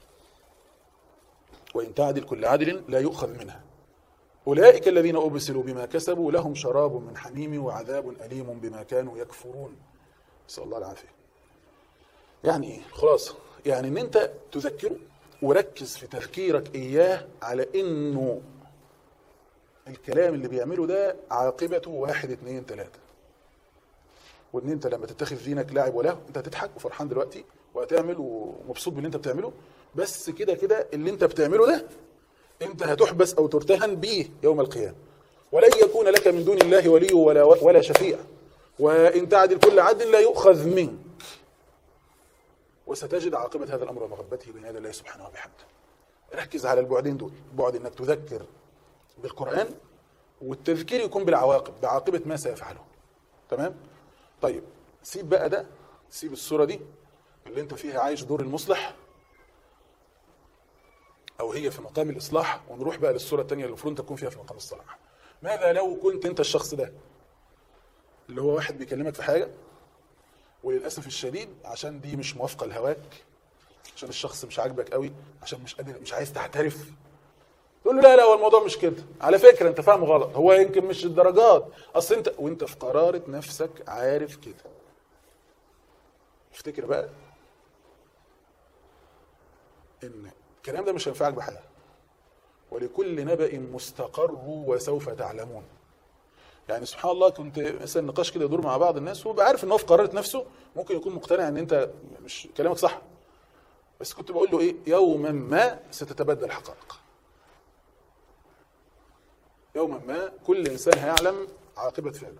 وإن تعدل كل عدل لا يؤخذ منها أولئك الذين أبسلوا بما كسبوا لهم شراب من حميم وعذاب أليم بما كانوا يكفرون نسأل الله العافية يعني إيه خلاص يعني إن أنت تذكره وركز في تفكيرك إياه على إنه الكلام اللي بيعمله ده عاقبته واحد اتنين تلاتة وان انت لما تتخذ دينك لاعب وله انت هتضحك وفرحان دلوقتي وهتعمل ومبسوط باللي انت بتعمله بس كده كده اللي انت بتعمله ده انت هتحبس او ترتهن به يوم القيامه ولن يكون لك من دون الله ولي ولا ولا شفيع وان تعدل كل عدل لا يؤخذ منك وستجد عاقبه هذا الامر ومغبته بين يدي الله سبحانه وبحمده ركز على البعدين دول بعد انك تذكر بالقران والتذكير يكون بالعواقب بعاقبه ما سيفعله تمام طيب سيب بقى ده سيب الصوره دي اللي انت فيها عايش دور المصلح او هي في مقام الاصلاح ونروح بقى للصوره الثانيه اللي المفروض تكون فيها في مقام الصلاح ماذا لو كنت انت الشخص ده اللي هو واحد بيكلمك في حاجه وللاسف الشديد عشان دي مش موافقه لهواك عشان الشخص مش عاجبك قوي عشان مش قادر مش عايز تعترف تقول له لا لا هو الموضوع مش كده على فكره انت فاهم غلط هو يمكن مش الدرجات اصل انت وانت في قراره نفسك عارف كده افتكر بقى ان الكلام ده مش هينفعك بحاجه ولكل نبأ مستقر وسوف تعلمون يعني سبحان الله كنت مثلا نقاش كده يدور مع بعض الناس وبقى عارف ان هو في قرارة نفسه ممكن يكون مقتنع ان انت مش كلامك صح بس كنت بقول له ايه يوما ما ستتبدل الحقائق يوما ما كل انسان هيعلم عاقبة فعله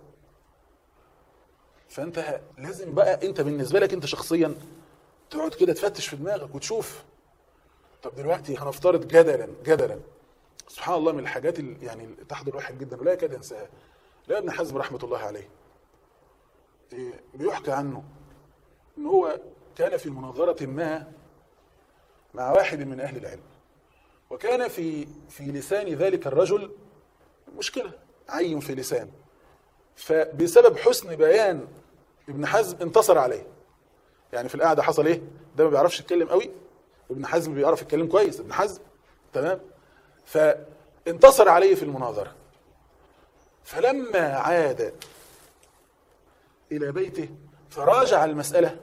فانت ه- لازم بقى انت بالنسبة لك انت شخصيا تقعد كده تفتش في دماغك وتشوف طب دلوقتي هنفترض جدلا جدلا سبحان الله من الحاجات اللي يعني اللي تحضر الواحد جدا ولا يكاد ينساها لا ابن حزم رحمه الله عليه إيه، بيحكى عنه ان هو كان في مناظرة ما مع واحد من اهل العلم وكان في في لسان ذلك الرجل مشكلة عين في لسانه فبسبب حسن بيان ابن حزم انتصر عليه يعني في القعده حصل ايه ده ما بيعرفش يتكلم قوي ابن حزم بيعرف يتكلم كويس ابن حزم تمام فانتصر عليه في المناظره فلما عاد الى بيته فراجع المساله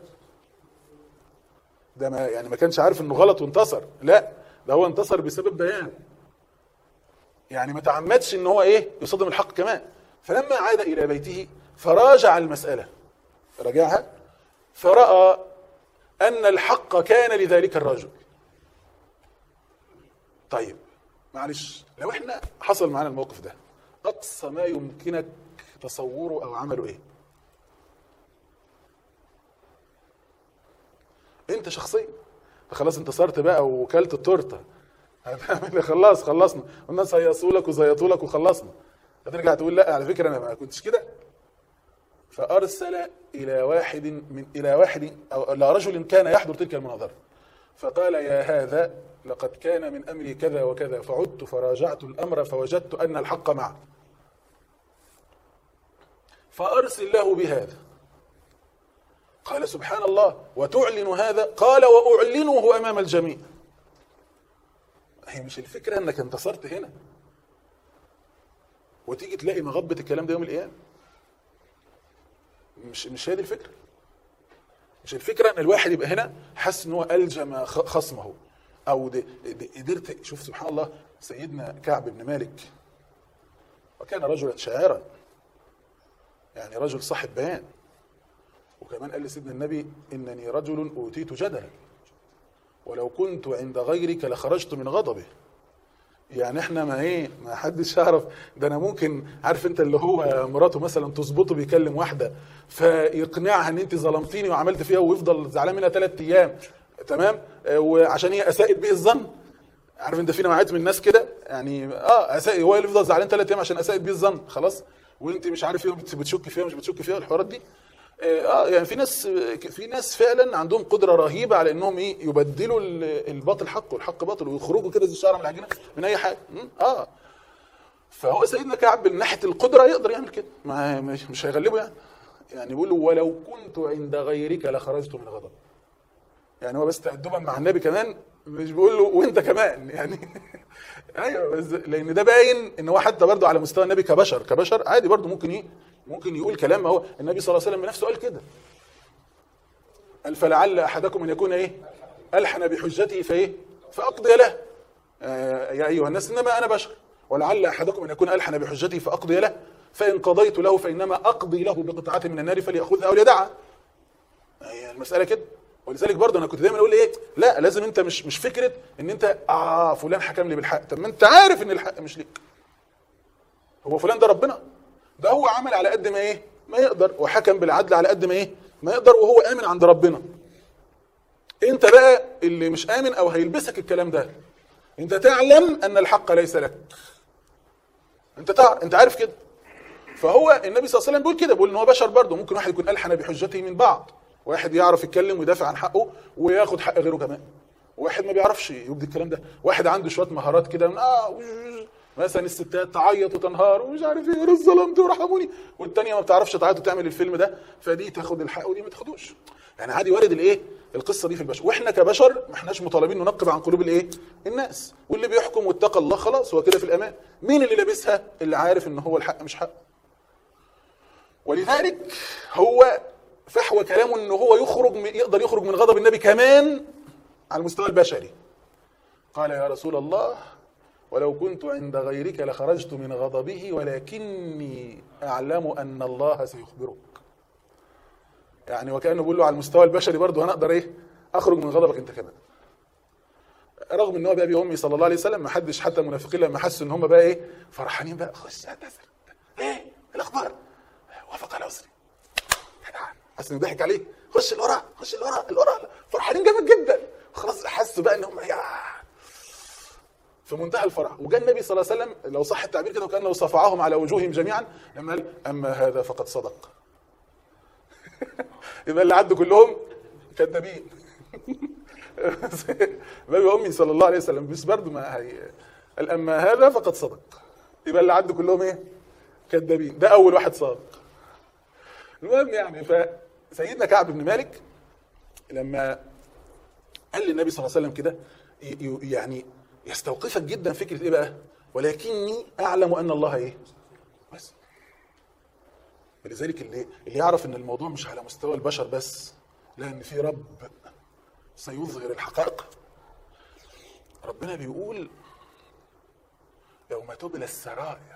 ده ما يعني ما كانش عارف انه غلط وانتصر لا ده هو انتصر بسبب بيان يعني ما تعمدش ان هو ايه يصدم الحق كمان فلما عاد الى بيته فراجع المساله راجعها فراى ان الحق كان لذلك الرجل طيب معلش لو احنا حصل معانا الموقف ده اقصى ما يمكنك تصوره او عمله ايه انت شخصيا خلاص انتصرت بقى وكلت التورته هتعمل إيه؟ خلاص خلصنا الناس هيصوا لك وزيطوا لك وخلصنا هترجع تقول لا على فكره انا ما كنتش كده فارسل الى واحد من الى واحد او الى رجل كان يحضر تلك المناظره فقال يا هذا لقد كان من امري كذا وكذا فعدت فراجعت الامر فوجدت ان الحق معه فأرسل له بهذا قال سبحان الله وتعلن هذا قال وأعلنه أمام الجميع هي مش الفكرة أنك انتصرت هنا وتيجي تلاقي مغبة الكلام ده يوم القيامة مش مش هي دي الفكرة مش الفكرة ان الواحد يبقى هنا حاسس ان هو ألجم خ- خصمه او ده- ده- قدرت شوف سبحان الله سيدنا كعب بن مالك وكان رجلا شاعرا يعني رجل صاحب بيان وكمان قال لسيدنا النبي انني رجل اوتيت جدلا ولو كنت عند غيرك لخرجت من غضبه يعني احنا ما ايه ما حدش يعرف ده انا ممكن عارف انت اللي هو مراته مثلا تظبطه بيكلم واحده فيقنعها ان انت ظلمتيني وعملت فيها ويفضل زعلان منها ثلاث ايام تمام آه، وعشان هي اساءت به الظن عارف انت في نوعيات من الناس كده يعني اه اساء هو اللي يفضل زعلان ثلاث ايام عشان اساءت به الظن خلاص وانت مش عارف ايه بت- بتشك فيها مش بتشك فيها الحوارات دي اه يعني في ناس في ناس فعلا عندهم قدره رهيبه على انهم ايه يبدلوا ال- الباطل حق والحق باطل ويخرجوا كده زي الشعره من العجينه من اي حاجه م? اه فهو سيدنا كعب من ناحيه القدره يقدر يعمل كده ما مش, مش هيغلبه يعني يعني بيقول له ولو كنت عند غيرك لخرجت من غضب يعني هو بس تأدبا مع النبي كمان مش بيقول له وانت كمان يعني ايوه بس لان ده باين ان هو حتى برضه على مستوى النبي كبشر كبشر عادي برضه ممكن ايه ممكن يقول كلام ما هو النبي صلى الله عليه وسلم بنفسه قال كده قال فلعل احدكم ان يكون ايه الحن بحجته فايه فاقضي له آه يا ايها الناس انما انا بشر ولعل احدكم ان يكون الحن بحجته فاقضي له فان قضيت له فانما اقضي له بقطعه من النار فليأخذها او ليدعها هي المساله كده ولذلك برضه انا كنت دايما اقول ايه لا لازم انت مش مش فكره ان انت اه فلان حكم لي بالحق طب ما انت عارف ان الحق مش ليك هو فلان ده ربنا ده هو عمل على قد ما ايه ما يقدر وحكم بالعدل على قد ما ايه ما يقدر وهو امن عند ربنا انت بقى اللي مش امن او هيلبسك الكلام ده انت تعلم ان الحق ليس لك انت تعرف انت عارف كده فهو النبي صلى الله عليه وسلم بيقول كده بيقول ان هو بشر برضه ممكن واحد يكون الحن بحجته من بعض واحد يعرف يتكلم ويدافع عن حقه وياخد حق غيره كمان واحد ما بيعرفش يبدي الكلام ده واحد عنده شويه مهارات كده من اه وش- مثلا الستات تعيط وتنهار ومش عارف ايه انا ظلمت ورحموني والتانيه ما بتعرفش تعيط وتعمل الفيلم ده فدي تاخد الحق ودي ما تاخدوش يعني عادي وارد الايه القصه دي في البشر واحنا كبشر ما احناش مطالبين ننقب عن قلوب الايه الناس واللي بيحكم واتقى الله خلاص هو كده في الامان مين اللي لابسها اللي عارف ان هو الحق مش حق ولذلك هو فحوى كلامه ان هو يخرج من- يقدر يخرج من غضب النبي كمان على المستوى البشري قال يا رسول الله ولو كنت عند غيرك لخرجت من غضبه ولكني اعلم ان الله سيخبرك يعني وكانه بيقول له على المستوى البشري برضه انا اقدر ايه اخرج من غضبك انت كمان رغم ان هو بقى بامي صلى الله عليه وسلم ما حدش حتى المنافقين لما حسوا ان هم بقى ايه فرحانين بقى خش اعتذر ايه الاخبار وافق على عذري حاسس انه ضحك عليه خش اللي ورا خش اللي ورا اللي ورا فرحانين جامد جدا خلاص حسوا بقى ان هم يا في منتهى الفرح وجاء النبي صلى الله عليه وسلم لو صح التعبير كده وكانه صفعهم على وجوههم جميعا لما قال اما هذا فقد صدق يبقى اللي عدوا كلهم كذابين بابي امي صلى الله عليه وسلم بس برضه ما هي قال اما هذا فقد صدق يبقى اللي عدوا كلهم ايه كذابين ده اول واحد صادق المهم يعني فسيدنا كعب بن مالك لما قال للنبي صلى الله عليه وسلم كده ي- ي- يعني يستوقفك جدا فكره ايه بقى؟ ولكني اعلم ان الله ايه؟ بس ولذلك اللي اللي يعرف ان الموضوع مش على مستوى البشر بس لا ان في رب سيظهر الحقائق ربنا بيقول يوم تبلى السرائر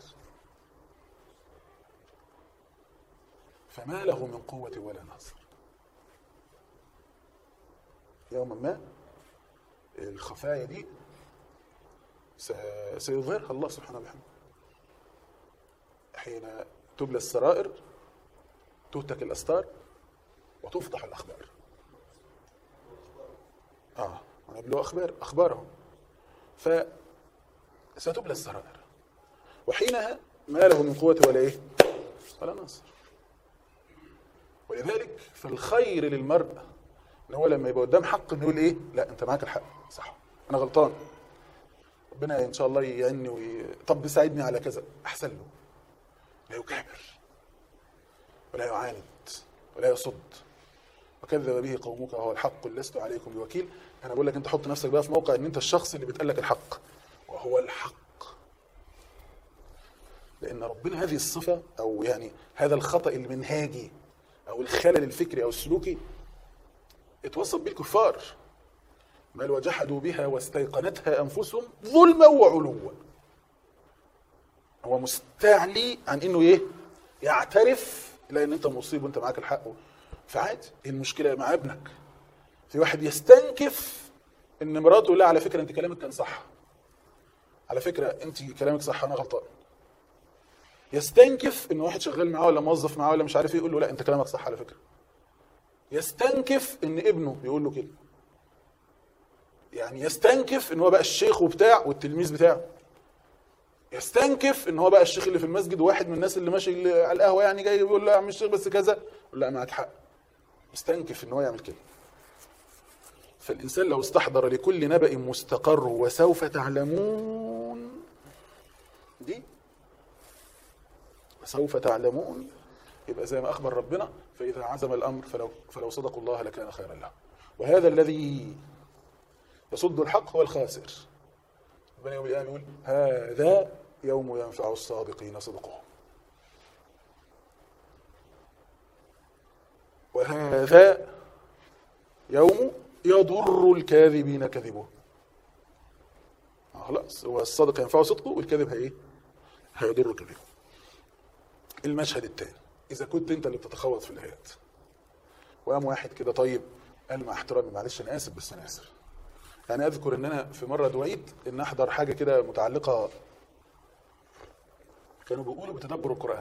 فما له من قوة ولا ناصر يوما ما الخفايا دي س- سيظهرها الله سبحانه وبحمده حين تبلى السرائر تهتك الأستار وتفضح الأخبار اه ونبلو أخبار أخبارهم فستبلى السرائر وحينها ما له من قوة ولا إيه ولا ناصر ولذلك فالخير للمرء ان هو لما يبقى قدام حق انه يقول ايه لا انت معاك الحق صح انا غلطان ربنا ان شاء الله يعني وي... طب ساعدني على كذا احسن له لا يكابر ولا يعاند ولا يصد وكذب به قومك وهو الحق قل لست عليكم بوكيل انا بقول لك انت حط نفسك بقى في موقع ان انت الشخص اللي بيتقال لك الحق وهو الحق لان ربنا هذه الصفه او يعني هذا الخطا المنهاجي او الخلل الفكري او السلوكي اتوصف به الكفار بل وجحدوا بها واستيقنتها انفسهم ظلما وعلوا هو مستعلي عن انه ايه يعترف لان انت مصيب وانت معاك الحق فعادي ايه المشكله مع ابنك في واحد يستنكف ان مراته لا على فكره انت كلامك كان صح على فكره انت كلامك صح انا غلطان يستنكف ان واحد شغال معاه ولا موظف معاه ولا مش عارف ايه يقول له لا انت كلامك صح على فكره يستنكف ان ابنه يقول له كده يعني يستنكف ان هو بقى الشيخ وبتاع والتلميذ بتاعه يستنكف ان هو بقى الشيخ اللي في المسجد وواحد من الناس اللي ماشي اللي على القهوه يعني جاي بيقول له يا عم الشيخ بس كذا يقول لا معاك حق يستنكف ان هو يعمل كده فالانسان لو استحضر لكل نبأ مستقر وسوف تعلمون دي وسوف تعلمون يبقى زي ما اخبر ربنا فاذا عزم الامر فلو فلو صدقوا الله لكان خيرا لهم وهذا الذي يصد الحق هو الخاسر ربنا يوم القيامه يقول هذا يوم ينفع الصادقين صدقهم وهذا يوم يضر الكاذبين كذبه خلاص هو الصادق ينفعه صدقه والكذب هي ايه؟ هيضر كذبه المشهد الثاني اذا كنت انت اللي بتتخوض في الايات وقام واحد كده طيب قال مع احترامي معلش انا اسف بس انا اسف يعني اذكر ان انا في مره دويت ان احضر حاجه كده متعلقه كانوا بيقولوا بتدبر القران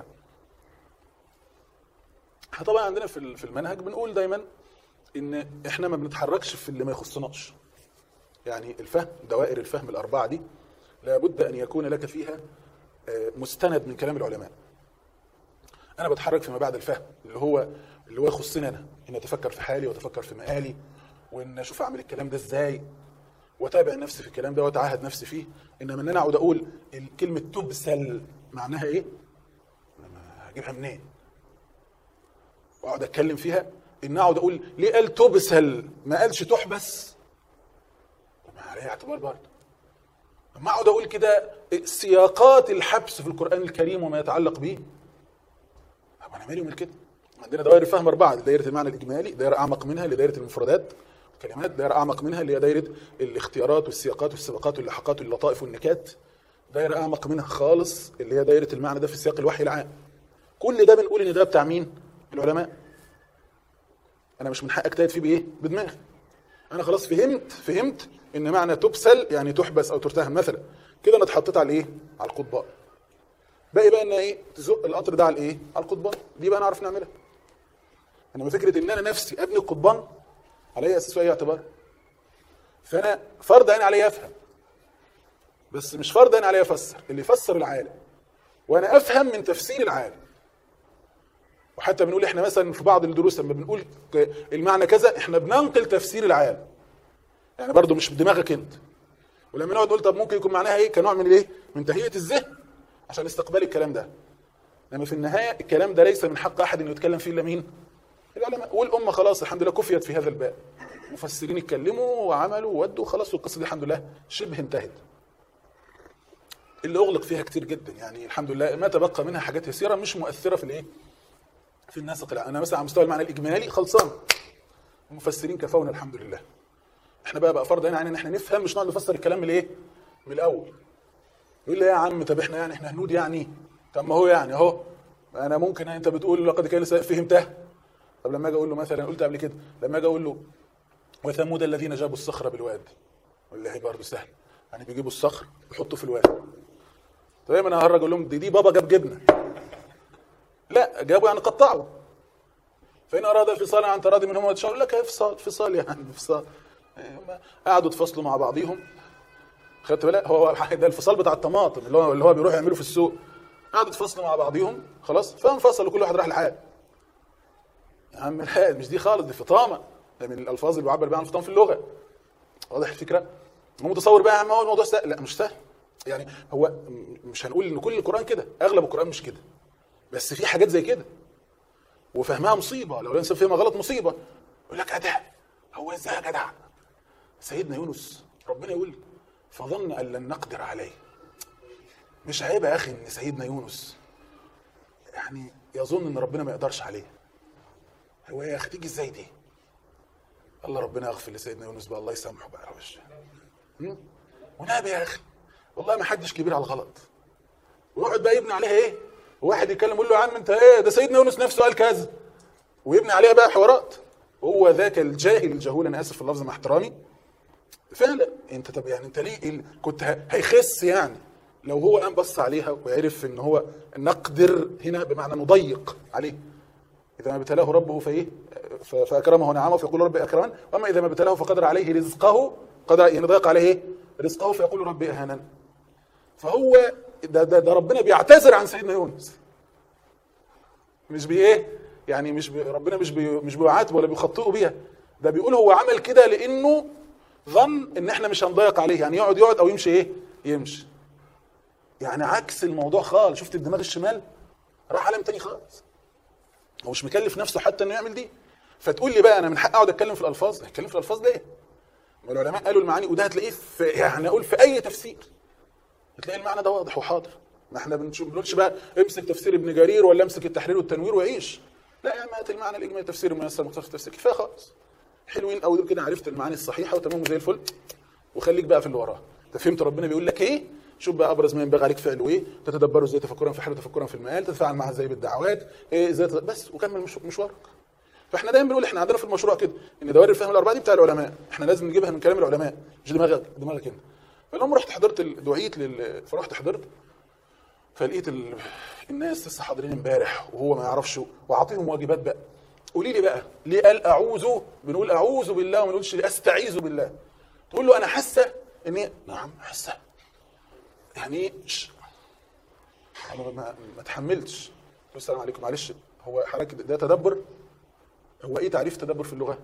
احنا طبعا عندنا في في المنهج بنقول دايما ان احنا ما بنتحركش في اللي ما يخصناش يعني الفهم دوائر الفهم الاربعه دي لابد ان يكون لك فيها مستند من كلام العلماء انا بتحرك فيما بعد الفهم اللي هو اللي هو يخصني انا ان اتفكر في حالي واتفكر في مقالي وان اشوف اعمل الكلام ده ازاي واتابع نفسي في الكلام ده واتعاهد نفسي فيه انما ان انا اقعد اقول كلمه تبسل معناها ايه؟ انا هجيبها منين؟ واقعد اتكلم فيها ان اقعد اقول ليه قال تبسل ما قالش تحبس؟ ما عليها اعتبار برضه اما اقعد اقول كده سياقات الحبس في القران الكريم وما يتعلق به طب انا مالي ومال كده؟ عندنا دوائر فهم اربعه دايره المعنى الاجمالي دايره اعمق منها لدايره المفردات الكلمات دايره اعمق منها اللي هي دايره الاختيارات والسياقات والسباقات واللحقات واللطائف والنكات دايره اعمق منها خالص اللي هي دايره المعنى ده في سياق الوحي العام كل ده بنقول ان ده بتاع مين العلماء انا مش من حق اجتهد فيه بايه بدماغي انا خلاص فهمت فهمت ان معنى تبسل يعني تحبس او ترتهن مثلا كده انا اتحطيت على ايه على القضبان باقي بقى ان ايه تزق القطر ده على الايه على القضبان دي بقى نعرف نعملها انما فكره ان انا نفسي ابني القضبان على اي اساس واي اعتبار فانا فرض عين علي افهم بس مش فرض عين علي افسر اللي يفسر العالم وانا افهم من تفسير العالم وحتى بنقول احنا مثلا في بعض الدروس لما بنقول المعنى كذا احنا بننقل تفسير العالم يعني برضو مش بدماغك انت ولما نقعد نقول طب ممكن يكون معناها ايه كنوع من الايه من تهيئه الذهن عشان استقبال الكلام ده لما في النهايه الكلام ده ليس من حق احد انه يتكلم فيه الا مين العلماء والامه خلاص الحمد لله كفيت في هذا الباب مفسرين اتكلموا وعملوا وودوا خلاص والقصه دي الحمد لله شبه انتهت اللي اغلق فيها كتير جدا يعني الحمد لله ما تبقى منها حاجات يسيره مش مؤثره في الايه في النسق العام انا مثلا على مستوى المعنى الاجمالي خلصان المفسرين كفونا الحمد لله احنا بقى بقى فرض هنا ان احنا نفهم مش نقعد نفسر الكلام من الايه من الاول يقول لي يا عم طب احنا يعني احنا هنود يعني طب ما هو يعني اهو انا ممكن انت بتقول لقد كان فهمتها طب لما اجي اقول له مثلا قلت قبل كده لما اجي اقول له وثمود الذين جابوا الصخر بالواد ولا هي برضه سهل يعني بيجيبوا الصخر يحطوا في الواد طيب انا هرج اقول لهم دي, دي بابا جاب جبنه لا جابوا يعني قطعوا فان اراد فصالا عن تراضي منهم وتشاور لك فصال فصال يعني فصال قعدوا اتفصلوا مع بعضيهم خدت بالك هو ده الفصال بتاع الطماطم اللي هو اللي هو بيروح يعمله في السوق قعدوا اتفصلوا مع بعضيهم خلاص فانفصلوا كل واحد راح لحاله يا عم لا مش دي خالص دي فطامه ده من الالفاظ اللي بيعبر بيها عن الفطام في اللغه واضح الفكره هو متصور بقى يا عم هو الموضوع سهل لا مش سهل يعني هو مش هنقول ان كل القران كده اغلب القران مش كده بس في حاجات زي كده وفهمها مصيبه لو الانسان فهمها غلط مصيبه يقول لك اداء هو ازاي يا جدع سيدنا يونس ربنا يقول فظن ان لن نقدر عليه مش عيب يا اخي ان سيدنا يونس يعني يظن ان ربنا ما يقدرش عليه هو يا اخي تيجي ازاي دي الله ربنا يغفر لسيدنا يونس بقى الله يسامحه بقى يا وش م? ونبي يا اخي والله ما حدش كبير على الغلط ويقعد بقى يبني عليها ايه وواحد يتكلم يقول له يا عم انت ايه ده سيدنا يونس نفسه قال كذا ويبني عليها بقى حوارات هو ذاك الجاهل الجهول انا اسف في اللفظ مع احترامي فعلا انت طب يعني انت ليه ال- كنت ه- هيخس يعني لو هو قام بص عليها وعرف ان هو نقدر هنا بمعنى نضيق عليه اذا ما ابتلاه ربه فايه ف- فاكرمه نعمه فيقول ربي اكرمن واما اذا ما ابتلاه فقدر عليه رزقه قدر يعني ضيق عليه ايه رزقه فيقول ربي اهانن فهو ده, ده, ده ربنا بيعتذر عن سيدنا يونس مش بي ايه يعني مش بي ربنا مش بي مش بيعاتب ولا بيخطئه بيها ده بيقول هو عمل كده لانه ظن ان احنا مش هنضيق عليه يعني يقعد يقعد او يمشي ايه يمشي يعني عكس الموضوع خالص شفت الدماغ الشمال راح عالم تاني خالص هو مش مكلف نفسه حتى انه يعمل دي فتقول لي بقى انا من حق اقعد اتكلم في الالفاظ اتكلم في الالفاظ ليه ما العلماء قالوا المعاني وده هتلاقيه في يعني اقول في اي تفسير هتلاقي المعنى ده واضح وحاضر ما احنا بنشوف بنقولش بقى امسك تفسير ابن جرير ولا امسك التحرير والتنوير وعيش لا يا عم هات المعنى الاجمالي تفسير الميسر مختصر التفسير كفايه خالص حلوين قوي دول كده عرفت المعاني الصحيحه وتمام زي الفل وخليك بقى في اللي وراه انت فهمت ربنا بيقول لك ايه شوف بقى ابرز ما ينبغي عليك فعله ايه تتدبره ازاي تفكرا في حاله تفكرا في المآل تتفاعل معها ازاي بالدعوات ايه ازاي تت- بس وكمل مش- مشوارك فاحنا دايما بنقول احنا عندنا في المشروع كده ان دوائر الفهم الاربعه دي بتاع العلماء احنا لازم نجيبها من كلام العلماء مش دماغك دماغك انت فاليوم رحت حضرت ال- دعيت لل فرحت حضرت فلقيت ال... الناس لسه حاضرين امبارح وهو ما يعرفش وعاطيهم واجبات بقى قولي لي بقى ليه قال اعوذ بنقول اعوذ بالله وما نقولش استعيذ بالله تقول له انا حاسه ان إيه؟ نعم حاسه يعني ايه ش- انا ما, ما اتحملتش قلت له السلام عليكم معلش هو حضرتك ده تدبر هو ايه تعريف التدبر في اللغه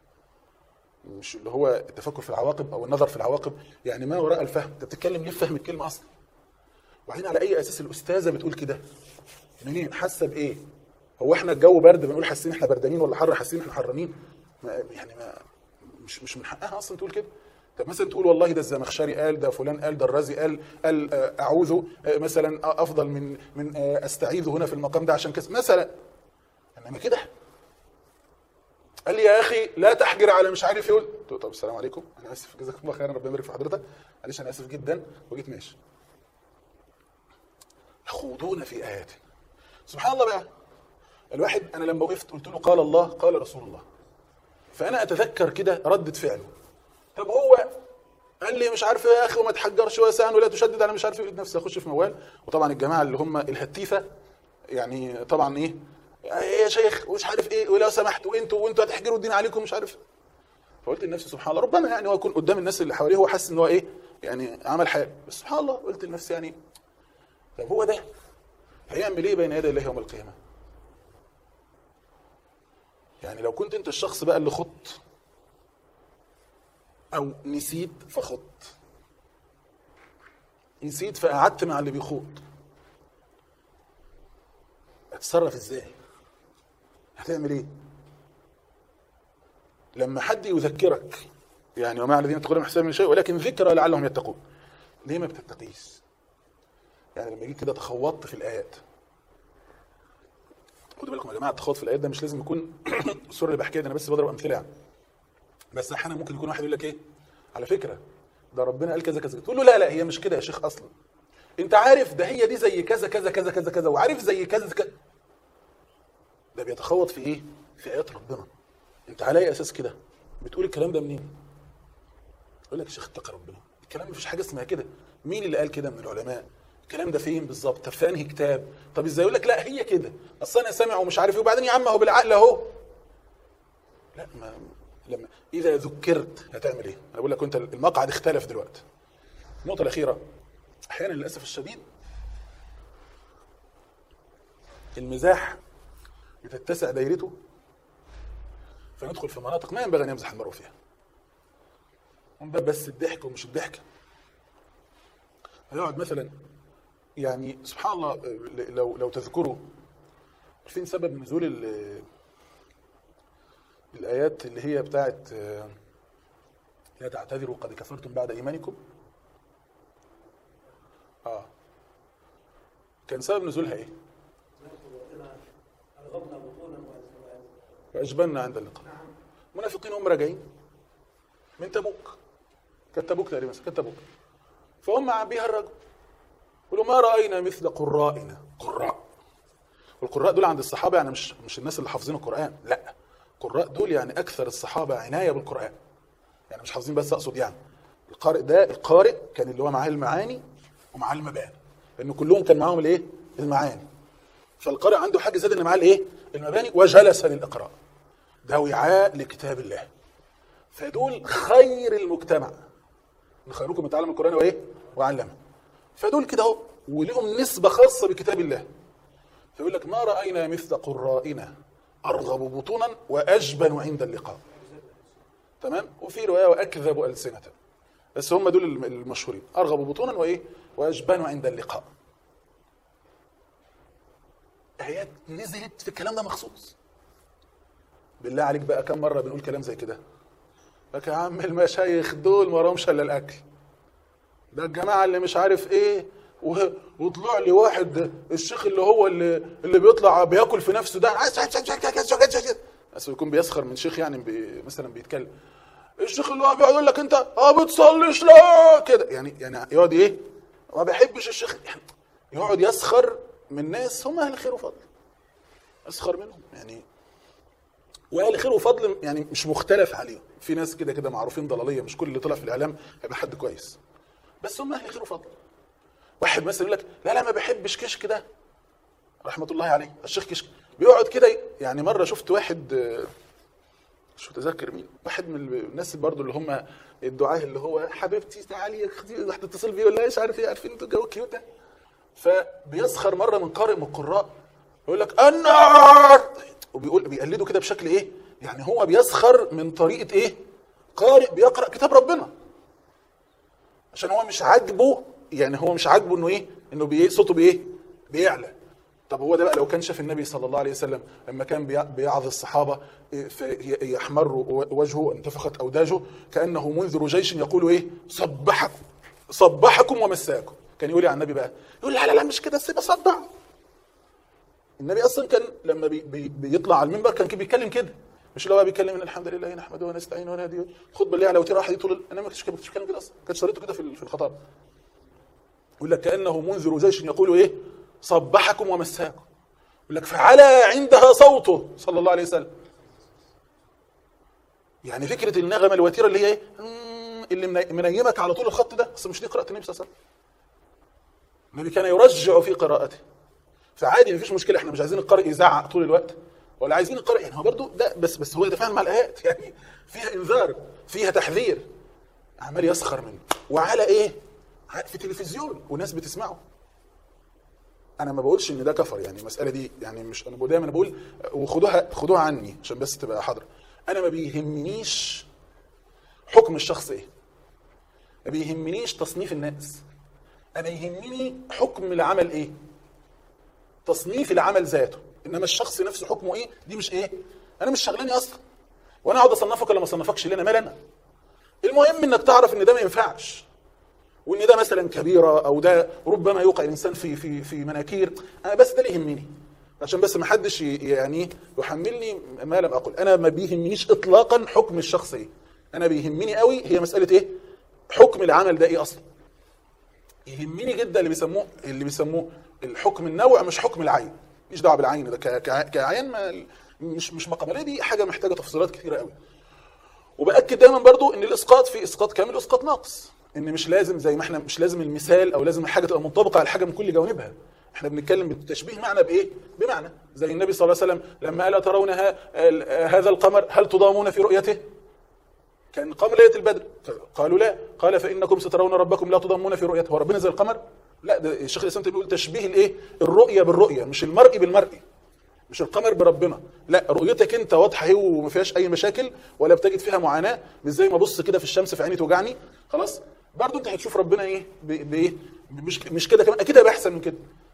مش اللي هو التفكر في العواقب او النظر في العواقب يعني ما وراء الفهم انت بتتكلم ليه في فهم الكلمه اصلا وبعدين على اي اساس الاستاذه بتقول كده منين حاسه بايه هو احنا الجو برد بنقول حاسين احنا بردانين ولا حر حاسين احنا حرانين ما يعني ما مش مش من حقها اصلا تقول كده طب مثلا تقول والله ده الزمخشري قال ده فلان قال ده الرازي قال قال آه، اعوذ آه، مثلا افضل من من آه، استعيذ هنا في المقام ده عشان كذا مثلا انما كده قال لي يا اخي لا تحجر على مش عارف ايه قلت له طب السلام عليكم انا اسف جزاكم الله خيرا ربنا يبارك في حضرتك معلش انا اسف جدا وجيت ماشي يخوضون في اياتنا سبحان الله بقى الواحد انا لما وقفت قلت له قال الله قال رسول الله فانا اتذكر كده ردة فعله طب هو قال لي مش عارف ايه يا اخي وما تحجرش واسعا ولا تشدد على مش عارف ايه لقيت نفسي اخش في موال وطبعا الجماعه اللي هم الهتيفه يعني طبعا ايه ايه يا شيخ ومش عارف ايه ولو سمحت وانتوا وانتوا هتحجروا الدين عليكم مش عارف فقلت لنفسي سبحان الله ربما يعني هو يكون قدام الناس اللي حواليه هو حاسس ان هو ايه يعني عمل حاجه بس سبحان الله قلت لنفسي يعني طب هو ده هيعمل ايه بين يدي الله يوم القيامه يعني لو كنت انت الشخص بقى اللي خط او نسيت فخط نسيت فقعدت مع اللي بيخوض هتتصرف ازاي هتعمل ايه لما حد يذكرك يعني وما الذين تقولون حساب من شيء ولكن ذكرى لعلهم يتقون ليه ما بتتقيش يعني لما جيت كده تخوضت في الايات خدوا بالكم يا جماعه التخوض في الايات ده مش لازم يكون الصوره اللي بحكيها دي انا بس بضرب امثله يعني بس احيانا ممكن يكون واحد يقول لك ايه على فكره ده ربنا قال كذا كذا تقول له لا لا هي مش كده يا شيخ اصلا انت عارف ده هي دي زي كذا كذا كذا كذا كذا وعارف زي كذا كذا ده بيتخوض في ايه في ايات ربنا انت على اي اساس كده بتقول الكلام ده منين يقول لك يا شيخ اتقي ربنا الكلام مفيش حاجه اسمها كده مين اللي قال كده من العلماء الكلام ده فين بالظبط طب في انهي كتاب طب ازاي يقول لك لا هي كده اصل انا سامع ومش عارف ايه وبعدين يا عم اهو بالعقل اهو لا ما لما اذا ذكرت هتعمل ايه انا بقول لك انت المقعد اختلف دلوقتي النقطه الاخيره احيانا للاسف الشديد المزاح بتتسع دايرته فندخل في مناطق ما ينبغي ان يمزح المرء فيها من باب بس الضحك ومش الضحك هيقعد مثلا يعني سبحان الله لو لو تذكروا عارفين سبب نزول ال- الايات اللي هي بتاعت آه، لا تعتذروا قد كفرتم بعد ايمانكم اه كان سبب نزولها ايه واجبنا عند اللقاء المنافقين هم راجعين من تبوك كانت تبوك تقريبا كانت تبوك فهم بيهرجوا يقولوا ما راينا مثل قرائنا قراء والقراء دول عند الصحابه يعني مش مش الناس اللي حافظين القران لا القراء دول يعني اكثر الصحابه عنايه بالقران يعني مش حافظين بس اقصد يعني القارئ ده القارئ كان اللي هو معاه المعاني ومعاه المباني لان كلهم كان معاهم الايه المعاني فالقارئ عنده حاجه زاد ان معاه الايه المباني وجلس للاقراء ده وعاء لكتاب الله فدول خير المجتمع من خيركم من تعلم القران وايه وعلمه فدول كده اهو ولهم نسبه خاصه بكتاب الله فيقول لك ما راينا مثل قرائنا ارغب بطونا واجبن عند اللقاء تمام وفي روايه واكذب السنه بس هم دول الم- المشهورين ارغب بطونا وايه واجبن عند اللقاء ايات نزلت في الكلام ده مخصوص بالله عليك بقى كم مره بنقول كلام زي كده لك يا عم المشايخ دول ما وراهمش الا الاكل ده الجماعه اللي مش عارف ايه و- وطلع لي واحد الشيخ اللي هو اللي اللي بيطلع بياكل في نفسه ده بس يكون بيسخر من شيخ يعني بي مثلا بيتكلم الشيخ اللي هو بيقعد يقول لك انت اه بتصليش لا كده يعني يعني يقعد ايه ما بيحبش الشيخ يعني يقعد يسخر من ناس هم اهل خير وفضل اسخر منهم يعني واهل خير وفضل يعني مش مختلف عليهم في ناس كده كده معروفين ضلاليه مش كل اللي طلع في الاعلام هيبقى حد كويس بس هم اهل خير وفضل واحد مثلا يقول لك لا لا ما بحبش كشك ده رحمه الله عليه الشيخ كشك بيقعد كده يعني مره شفت واحد آه، مش متذكر مين واحد من الناس برضو اللي هم الدعاه اللي هو حبيبتي تعالي يا اختي واحد اتصل بيه ولا مش عارف ايه عارفين انتوا الجو الكيوت ده فبيسخر مره من قارئ من القراء يقول لك النار وبيقول بيقلده كده بشكل ايه يعني هو بيسخر من طريقه ايه قارئ بيقرا كتاب ربنا عشان هو مش عاجبه يعني هو مش عاجبه انه ايه انه بي صوته بايه بيعلى طب هو ده بقى لو كان شاف النبي صلى الله عليه وسلم لما كان بيع- بيعظ الصحابه إيه، في- يحمر وجهه انتفخت اوداجه كانه منذر جيش يقول ايه صبحكم صبحكم ومساكم كان يقول إيه على النبي بقى يقول لا لا لا مش كده سيب صدع النبي اصلا كان لما بي بي بيطلع على المنبر كان بيتكلم كده مش اللي هو بيتكلم ان الحمد لله نحمده ونستعينه ونهديه الخطبه اللي على وتيره واحده دي طول ال- انا ما كنتش ما كنتش بتكلم كده اصلا كانت طريقته كده في ال- في الخطاب يقول لك كانه منذر جيش يقول ايه صبحكم ومساكم يقول لك فعلى عندها صوته صلى الله عليه وسلم يعني فكره النغمه الوتيره اللي هي ايه مم، اللي مني- منيمك على طول الخط ده بس مش دي قراءه النبي صلى الله عليه وسلم النبي كان يرجع في قراءته فعادي مفيش مشكله احنا مش عايزين القارئ يزعق طول الوقت ولا عايزين القارئ يعني هو برضه ده بس بس هو يتفاهم مع الايات يعني فيها انذار فيها تحذير عمال يسخر منه وعلى ايه؟ ع- في تلفزيون وناس بتسمعه انا ما بقولش ان ده كفر يعني المساله دي يعني مش انا دايما بقول وخدوها خدوها عني عشان بس تبقى حاضره انا ما بيهمنيش حكم الشخص ايه ما بيهمنيش تصنيف الناس انا يهمني حكم العمل ايه تصنيف العمل ذاته انما الشخص نفسه حكمه ايه دي مش ايه انا مش شغلاني اصلا وانا اقعد اصنفك ولا ما اصنفكش ليه انا مال انا المهم انك تعرف ان ده ما ينفعش وان ده مثلا كبيره او ده ربما يوقع الانسان في في في مناكير انا بس ده اللي يهمني عشان بس ما حدش ي- يعني يحملني ما لم اقل انا ما بيهمنيش اطلاقا حكم الشخص ايه انا بيهمني قوي هي مساله ايه حكم العمل ده ايه اصلا يهمني جدا اللي بيسموه اللي بيسموه الحكم النوع مش حكم العين مش دعوه بالعين ده ك- ك- كعين ما مش مش مقاميه دي حاجه محتاجه تفصيلات كثيره قوي وباكد دايما برضو ان الاسقاط في اسقاط كامل واسقاط ناقص ان مش لازم زي ما احنا مش لازم المثال او لازم الحاجه تبقى منطبقه على الحاجه من كل جوانبها احنا بنتكلم بالتشبيه معنى بايه بمعنى زي النبي صلى الله عليه وسلم لما قال ترون ها- ال- هذا القمر هل تضامون في رؤيته كان قام ليله البدر قالوا لا قال فانكم سترون ربكم لا تضامون في رؤيته هو ربنا زي القمر لا ده الشيخ الاسلام بيقول تشبيه الايه الرؤيه بالرؤيه مش المرء بالمرء مش القمر بربنا لا رؤيتك انت واضحه اهي وما فيهاش اي مشاكل ولا بتجد فيها معاناه مش زي ما ابص كده في الشمس في عيني توجعني خلاص برضه انت هتشوف ربنا ايه ب- بايه مش مش كده كمان اكيد هيبقى احسن من كده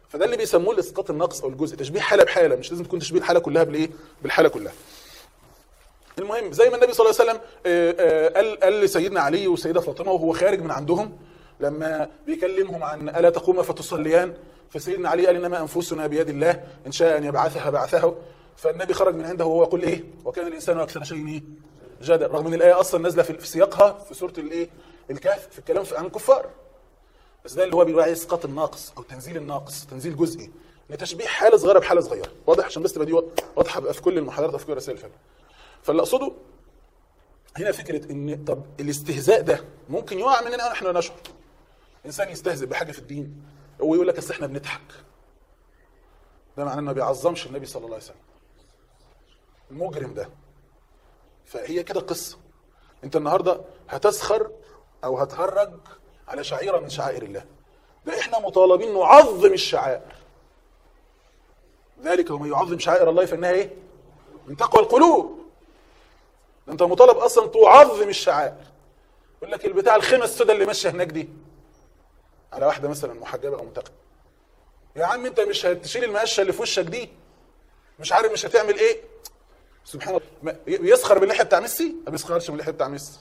فده اللي بيسموه الاسقاط الناقص او الجزء تشبيه حاله بحاله مش لازم تكون تشبيه الحاله كلها بالايه بالحاله كلها المهم زي ما النبي صلى الله عليه وسلم آه، آه، قال قال لسيدنا علي والسيده فاطمه وهو خارج من عندهم لما بيكلمهم عن الا تقوم فتصليان فسيدنا علي قال انما انفسنا بيد الله ان شاء ان يبعثها بعثه فالنبي خرج من عنده وهو يقول ايه وكان الانسان اكثر شيء ايه جدل رغم ان الايه اصلا نازله في في سياقها في سوره الايه الكهف في الكلام في- عن الكفار بس ده اللي هو بيبقى اسقاط الناقص او تنزيل الناقص تنزيل جزئي لتشبيه حاله صغيره بحاله صغيره واضح عشان بس تبقى دي واضحه بقى في كل المحاضرات وفي كل الرسائل اللي فاتت فاللي اقصده هنا فكره ان طب الاستهزاء ده ممكن يقع مننا احنا لا نشعر انسان يستهزئ بحاجه في الدين ويقول لك اصل احنا بنضحك ده معناه انه ما بيعظمش النبي صلى الله عليه وسلم المجرم ده فهي كده قصه انت النهارده هتسخر او هتهرج على شعيره من شعائر الله ده احنا مطالبين نعظم الشعائر ذلك ومن يعظم شعائر الله فانها ايه من تقوى القلوب ده انت مطالب اصلا تعظم الشعائر يقول لك البتاع الخيمه السوداء اللي ماشيه هناك دي على واحده مثلا محجبه او منتقبه يا عم انت مش هتشيل المقشه اللي في وشك دي مش عارف مش هتعمل ايه سبحان الله ما- بيسخر باللحيه بتاع ميسي ما بيسخرش من اللحيه بتاع ميسي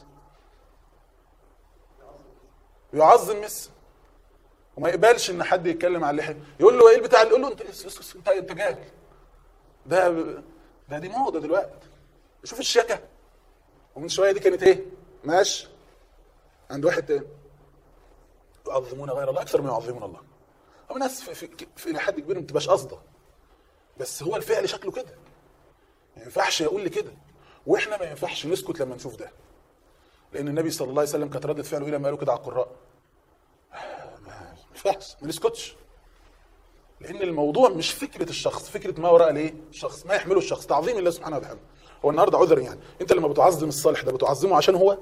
يعظم ميسي وما يقبلش ان حد يتكلم على اللحيه يقول له ايه البتاع اللي يقول له انت انت انت جاهل ده ده دي موضه دلوقتي شوف الشياكه ومن شويه دي كانت ايه ماشي عند واحد تاني يعظمون غير الله اكثر ما يعظمون الله هو ناس في, في, في الى حد كبير ما بتبقاش قصده بس هو الفعل شكله كده ما ينفعش يقول لي كده واحنا ما ينفعش نسكت لما نشوف ده لان النبي صلى الله عليه وسلم كانت رده فعله ايه لما قالوا كده على القراء ما ينفعش ما نسكتش لان الموضوع مش فكره الشخص فكره ما وراء الايه الشخص ما يحمله الشخص تعظيم الله سبحانه وتعالى هو النهارده عذر يعني انت لما بتعظم الصالح ده بتعظمه عشان هو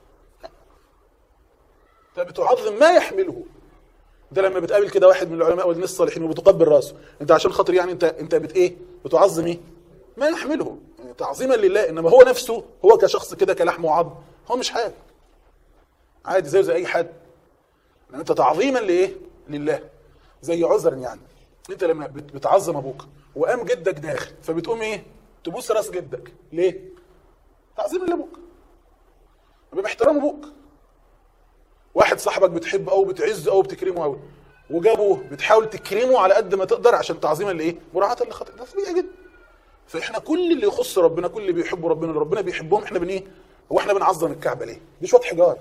انت بتعظم ما يحمله انت لما بتقابل كده واحد من العلماء والناس الصالحين وبتقبل راسه انت عشان خاطر يعني انت انت بت ايه بتعظم ايه ما يحمله يعني تعظيما لله انما هو نفسه هو كشخص كده كلحم وعظم هو مش حاجه عادي زيه زي اي حد انما انت تعظيما لايه لله زي عذر يعني انت لما بت- بتعظم ابوك وقام جدك داخل فبتقوم ايه تبوس راس جدك ليه تعظيما لابوك يبقى باحترام ابوك واحد صاحبك بتحبه او بتعزه او بتكرمه قوي وجابه بتحاول تكرمه على قد ما تقدر عشان تعظيما لايه مراعاه لخاطر ده طبيعي جدا فاحنا كل اللي يخص ربنا كل اللي بيحبوا ربنا اللي ربنا بيحبهم احنا بن ايه هو احنا بنعظم الكعبه ليه دي شويه حجار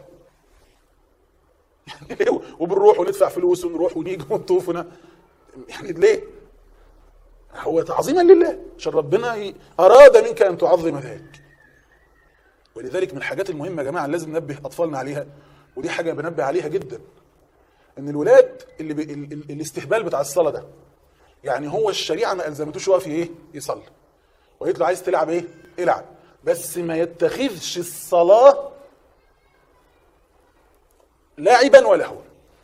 يعني ليه وبنروح وندفع فلوس ونروح ونيجي ونطوف ون... يعني ليه هو تعظيما لله عشان ربنا ي- اراد منك ان تعظم ذلك ولذلك من الحاجات المهمه يا جماعه اللي لازم ننبه اطفالنا عليها ودي حاجه بنبه عليها جدا ان الولاد اللي بي... ال... ال... الاستهبال بتاع الصلاه ده يعني هو الشريعه ما الزمتوش يقف ايه يصلي وقالت له عايز تلعب ايه العب بس ما يتخذش الصلاه لاعبا ولهوا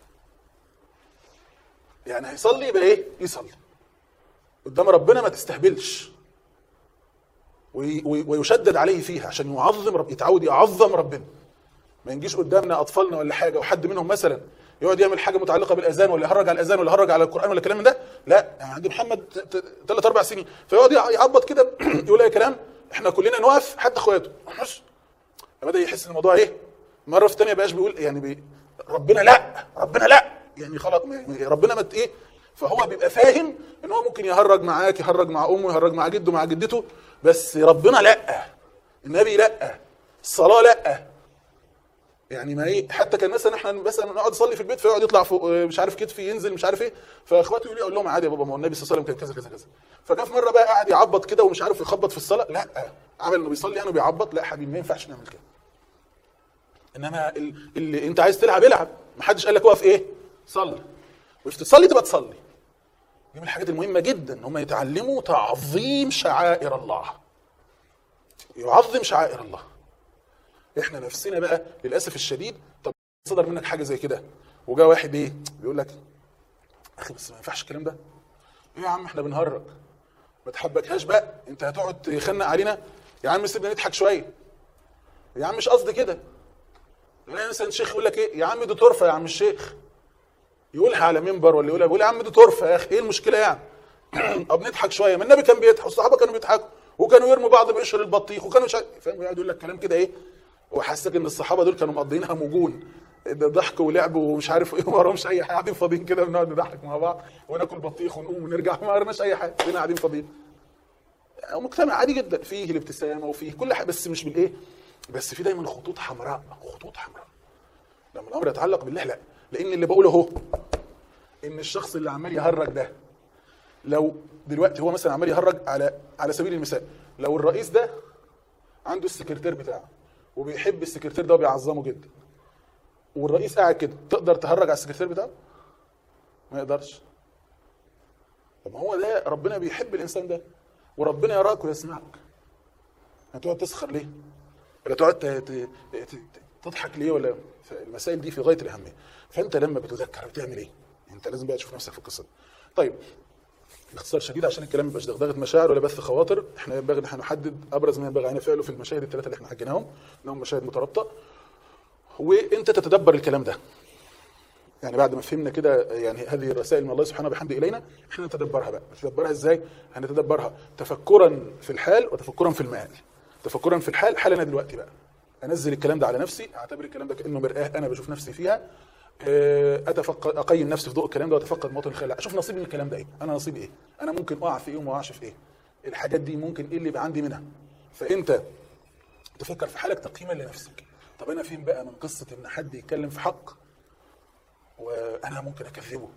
يعني هيصلي يبقى ايه يصلي قدام ربنا ما تستهبلش وي- وي- ويشدد عليه فيها عشان يعظم رب يتعود يعظم ربنا ما يجيش قدامنا اطفالنا ولا حاجه وحد منهم مثلا يقعد يعمل حاجه متعلقه بالاذان ولا يهرج على الاذان ولا يهرج على القران ولا الكلام من ده لا يعني عند محمد ثلاث اربع سنين فيقعد يع- يعبط كده يقول اي كلام احنا كلنا نقف حتى اخواته مش بدا يحس ان الموضوع ايه مره في ثانيه بقاش بيقول يعني بي ربنا لا ربنا لا يعني خلاص ربنا ما ت- ايه فهو بيبقى فاهم ان هو ممكن يهرج معاك يهرج مع امه يهرج مع جده مع جدته بس ربنا لا النبي لا الصلاه لا يعني ما ايه حتى كان مثلا احنا مثلا نقعد نصلي في البيت فيقعد يطلع فوق آه، مش عارف كتفي ينزل مش عارف ايه فاخواته يقولوا لي اقول لهم عادي يا بابا ما هو النبي صلى الله عليه وسلم كان كذا كذا كذا فجاء في مره بقى قاعد يعبط كده ومش عارف يخبط في الصلاه لا عمل انه بيصلي يعني وبيعبط لا حبيبي ما ينفعش نعمل كده انما ال- اللي انت عايز تلعب العب ما حدش قال لك وقف ايه صلي وإذا تصلي تبقى تصلي دي من الحاجات المهمه جدا ان هم يتعلموا تعظيم شعائر الله يعظم شعائر الله احنا نفسنا بقى للاسف الشديد طب صدر منك حاجه زي كده وجا واحد ايه بيقول لك اخي بس ما ينفعش الكلام ده ايه يا عم احنا بنهرج ما تحبكهاش بقى انت هتقعد تخنق علينا يا عم سيبنا نضحك شويه يا عم مش قصدي كده يعني مثلا شيخ يقول لك ايه يا عم دي طرفه يا عم الشيخ يقولها على منبر ولا يقولها بيقول يا عم دي طرفه يا اخي ايه المشكله يعني طب نضحك شويه ما النبي كان بيضحك والصحابه كانوا بيضحكوا وكانوا يرموا بعض بقشر البطيخ وكانوا شا... فاهم يقعد يقول لك كلام كده ايه وحاسك ان الصحابه دول كانوا مقضينها موجون ده ضحك ولعب ومش عارف ايه ما وراهمش اي حاجه قاعدين فاضيين كده بنقعد نضحك مع بعض وناكل بطيخ ونقوم ونرجع ما ورناش اي حاجه كلنا قاعدين فاضيين مجتمع عادي جدا فيه الابتسامه وفيه كل حاجه بس مش بالايه بس في دايما خطوط حمراء خطوط حمراء لما الامر يتعلق بالله لا لان اللي بقوله اهو ان الشخص اللي عمال يهرج ده لو دلوقتي هو مثلا عمال يهرج على على سبيل المثال لو الرئيس ده عنده السكرتير بتاعه وبيحب السكرتير ده وبيعظمه جدا والرئيس قاعد كده تقدر تهرج على السكرتير بتاعه ما يقدرش طب ما هو ده ربنا بيحب الانسان ده وربنا يراك ويسمعك هتقعد تسخر ليه ولا تقعد ت- ت- ت- تضحك ليه ولا المسائل دي في غايه الاهميه فانت لما بتذكر بتعمل ايه انت لازم بقى تشوف نفسك في القصه دي طيب باختصار شديد عشان الكلام ما يبقاش دغدغه مشاعر ولا بث خواطر احنا ينبغي ان احنا نحدد ابرز ما ينبغي علينا فعله في المشاهد الثلاثه اللي احنا حكيناهم انهم مشاهد مترابطه وانت تتدبر الكلام ده يعني بعد ما فهمنا كده يعني هذه الرسائل من الله سبحانه وبحمده الينا احنا نتدبرها بقى نتدبرها ازاي هنتدبرها تفكرا في الحال وتفكرا في المآل تفكرا في الحال حالنا دلوقتي بقى انزل الكلام ده على نفسي اعتبر الكلام ده كانه مرآه انا بشوف نفسي فيها آه، اتفقد اقيم نفسي في ضوء الكلام ده واتفقد مواطن الخيال اشوف نصيبي من الكلام ده ايه انا نصيبي ايه انا ممكن اقع في ايه وما اقعش في ايه الحاجات دي ممكن ايه اللي يبقى عندي منها فانت تفكر في حالك تقييما لنفسك طب انا فين بقى من قصه ان حد يتكلم في حق وانا ممكن اكذبه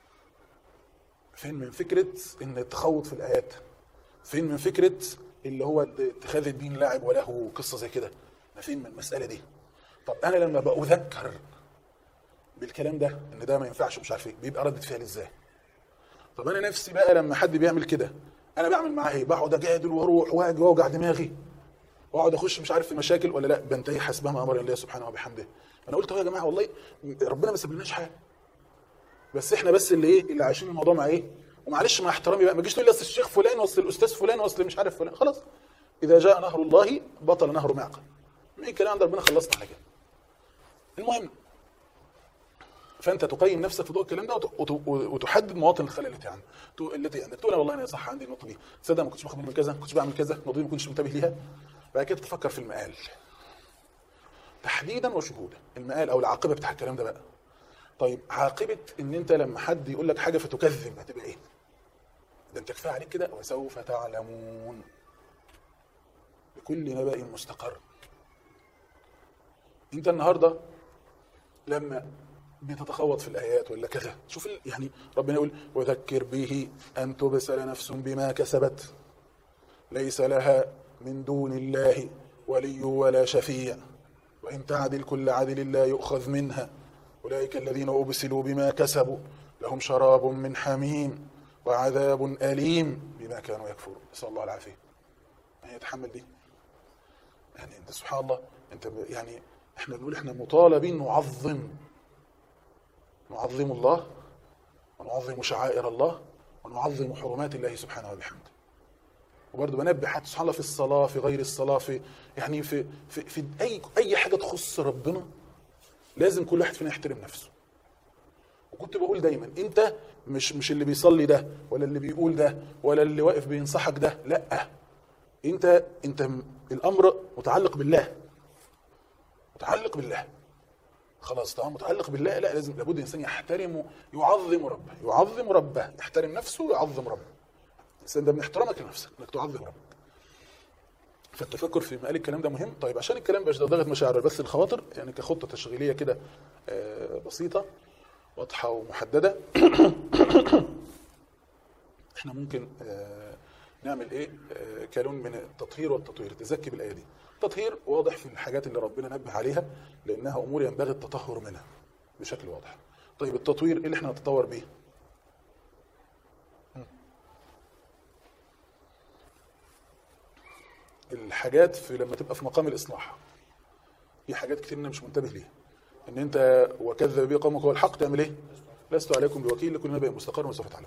فين من فكره ان التخوض في الايات فين من فكره اللي هو اتخاذ الدين لاعب وله قصه زي كده ما فين من المساله دي طب انا لما بأذكر بالكلام ده ان ده ما ينفعش ومش عارف ايه بيبقى ردة فعل ازاي طب انا نفسي بقى لما حد بيعمل كده انا بعمل معاه ايه بقعد اجادل واروح واجي واوجع دماغي واقعد اخش مش عارف في مشاكل ولا لا بنتهي حسبها امر الله سبحانه وبحمده انا قلت اهو يا جماعه والله ربنا ما سابلناش حاجه بس احنا بس اللي ايه اللي عايشين الموضوع مع ايه ومعلش مع احترامي بقى ما تجيش تقول لي اصل الشيخ فلان واصل الاستاذ فلان واصل مش عارف فلان خلاص اذا جاء نهر الله بطل نهر معقل ايه كلام عند ربنا خلصنا على كده المهم فانت تقيم نفسك في ضوء الكلام ده وت- وت- وتحدد مواطن الخلل التي عندك تو- التي عندك تقول والله انا صح عندي النقطه دي تصدق ما كنتش باخد بالي من كذا ما كنتش بعمل كذا النقطه دي ما كنتش منتبه ليها بعد كده تفكر في المقال تحديدا وشهودا المقال او العاقبه بتاع الكلام ده بقى طيب عاقبه ان انت لما حد يقول لك حاجه فتكذب هتبقى ايه ده انت كفايه عليك كده وسوف تعلمون لكل نبأ مستقر انت النهارده لما بتتخوض في الايات ولا كذا شوف ال- يعني ربنا يقول وذكر به ان تبسل نفس بما كسبت ليس لها من دون الله ولي ولا شفيع وان تعدل كل عدل لا يؤخذ منها اولئك الذين ابسلوا بما كسبوا لهم شراب من حميم وعذاب اليم بما كانوا يكفرون نسال الله العافيه من يتحمل دي يعني انت سبحان الله انت ب- يعني احنا بنقول احنا مطالبين نعظم نعظم الله ونعظم شعائر الله ونعظم حرمات الله سبحانه وبحمده وبرضه بنبه حتى سبحان الله في الصلاه في غير الصلاه في يعني في في, في اي اي حاجه تخص ربنا لازم كل واحد فينا يحترم نفسه وكنت بقول دايما انت مش مش اللي بيصلي ده ولا اللي بيقول ده ولا اللي واقف بينصحك ده لا انت انت م- الامر متعلق بالله متعلق بالله خلاص طالما متعلق بالله لا لازم لابد الانسان يحترم يعظم ربه يعظم ربه يحترم نفسه ويعظم ربه الانسان ده من احترامك لنفسك انك تعظم ربك فالتفكر في مقال الكلام ده مهم طيب عشان الكلام مش ضغط مشاعر بس الخواطر يعني كخطه تشغيليه كده آه، بسيطه واضحه ومحدده احنا ممكن آه، نعمل ايه آه، كلون من التطهير والتطوير تزكي بالايه دي التطهير واضح في الحاجات اللي ربنا نبه عليها لانها امور ينبغي التطهر منها بشكل واضح طيب التطوير ايه اللي احنا نتطور بيه الحاجات في لما تبقى في مقام الاصلاح في حاجات كتير انا مش منتبه ليها ان انت وكذب به قومك هو الحق تعمل ايه لست عليكم بوكيل لكل نبأ مستقر وسوف تعلم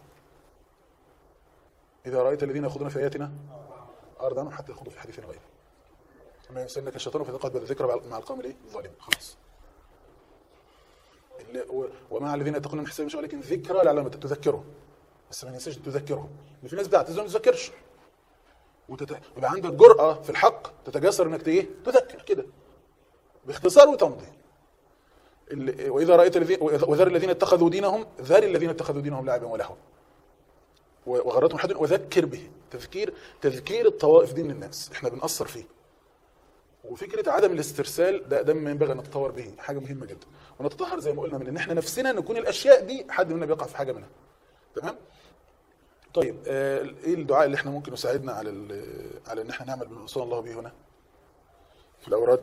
اذا رايت الذين يخوضون في اياتنا اعرض عنهم حتى يخوضوا في حديث غيره اما ينسنك الشيطان فتقعد بعد الذكرى مع القوم الايه الظالمين خلاص ل- و- ومع الذين يتقون من حسابهم شيء ولكن ذكرى لعلهم تذكرهم بس ما ننساش تذكرهم ان في ناس بتعتذر ما تذكرش وتت... يبقى عندك جرأة في الحق تتجسر انك ايه تذكر كده باختصار وتمضي ال- واذا رايت الذين وذر الذين اتخذوا دينهم ذر الذين اتخذوا دينهم لعبا ولهوا و- وغرتهم حد وذكر به تذكير تذكير الطوائف دين الناس احنا بنأثر فيه وفكره عدم الاسترسال ده ده مما ينبغي ان نتطور به حاجه مهمه جدا ونتطهر زي ما قلنا من ان احنا نفسنا نكون الاشياء دي حد منا بيقع في حاجه منها تمام طيب آه، ايه الدعاء اللي احنا ممكن يساعدنا على ال- على ان احنا نعمل بما وصلنا الله به هنا في الاوراد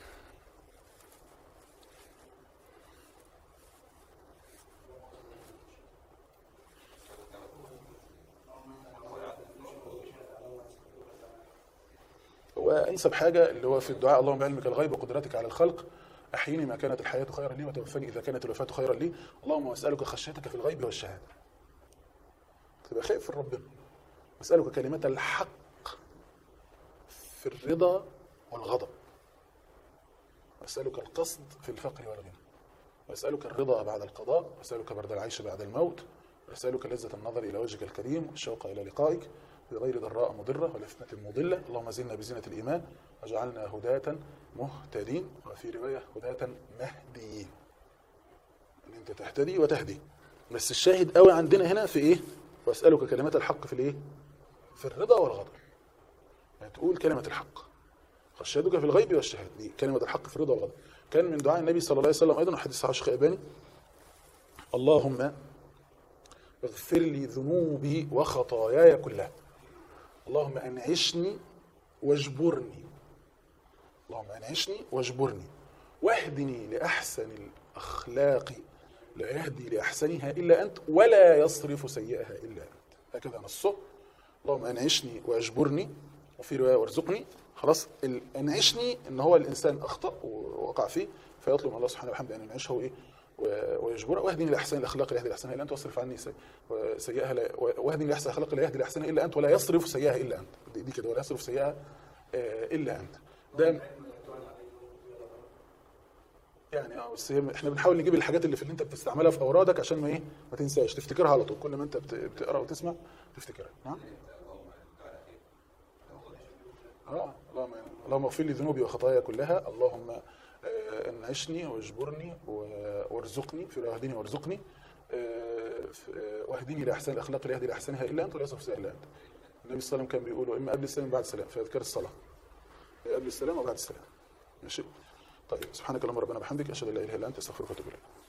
وانسب حاجه اللي هو في الدعاء اللهم بعلمك الغيب وقدرتك على الخلق احيني ما كانت الحياه خيرا لي وتوفني اذا كانت الوفاه خيرا لي اللهم اسالك خشيتك في الغيب والشهاده تبقى خايف من ربنا اسالك كلمه الحق في الرضا والغضب واسالك القصد في الفقر والغنى واسالك الرضا بعد القضاء واسالك برد العيش بعد الموت واسالك لذه النظر الى وجهك الكريم والشوق الى لقائك بغير ضراء مضره ولا فتنه مضله اللهم زلنا بزينه الايمان واجعلنا هداة مهتدين وفي روايه هداة مهديين ان انت تهتدي وتهدي بس الشاهد قوي عندنا هنا في ايه واسالك كلمات الحق في الايه في الرضا والغضب يعني تقول كلمه الحق خشيتك في الغيب والشهاده دي كلمه الحق في الرضا والغضب كان من دعاء النبي صلى الله عليه وسلم ايضا حديث صحيح الشيخ الالباني اللهم اغفر لي ذنوبي وخطاياي كلها اللهم انعشني واجبرني اللهم انعشني واجبرني واهدني لاحسن الاخلاق لا يهدي لاحسنها الا انت ولا يصرف سيئها الا انت هكذا نصه اللهم انعشني واجبرني وفي روايه وارزقني خلاص ال- انعشني ان هو الانسان اخطا ووقع فيه فيطلب من الله سبحانه وبحمده ان ينعشه ايه و- ويجبره واهدني لاحسن الاخلاق لا يهدي لاحسنها الا انت واصرف عني سي- سيئها لا واهدني لاحسن الاخلاق لا يهدي لاحسنها الا انت ولا يصرف سيئها الا انت دي, دي كده ولا يصرف سيئها آه، الا انت ده يعني اه بس هي- احنا بنحاول نجيب الحاجات اللي في اللي انت بتستعملها في اورادك عشان ما ايه ما تنساش تفتكرها على طول كل ما انت بت- بتقرا وتسمع تفتكرها نعم اه اللهم اللهم اغفر لي ذنوبي وخطاياي كلها اللهم آه، انعشني واجبرني و- وارزقني في واهدني وارزقني آه، ف- آه، واهدني لاحسن الاخلاق لا يهدي لاحسنها الا انت ولا يصرف سيئها الا انت النبي صلى الله عليه وسلم كان بيقول اما قبل السلام بعد السلام في اذكار الصلاه قبل السلام وبعد السلام ماشي طيب سبحانك اللهم ربنا وبحمدك اشهد ان لا اله الا انت استغفرك واتوب اليك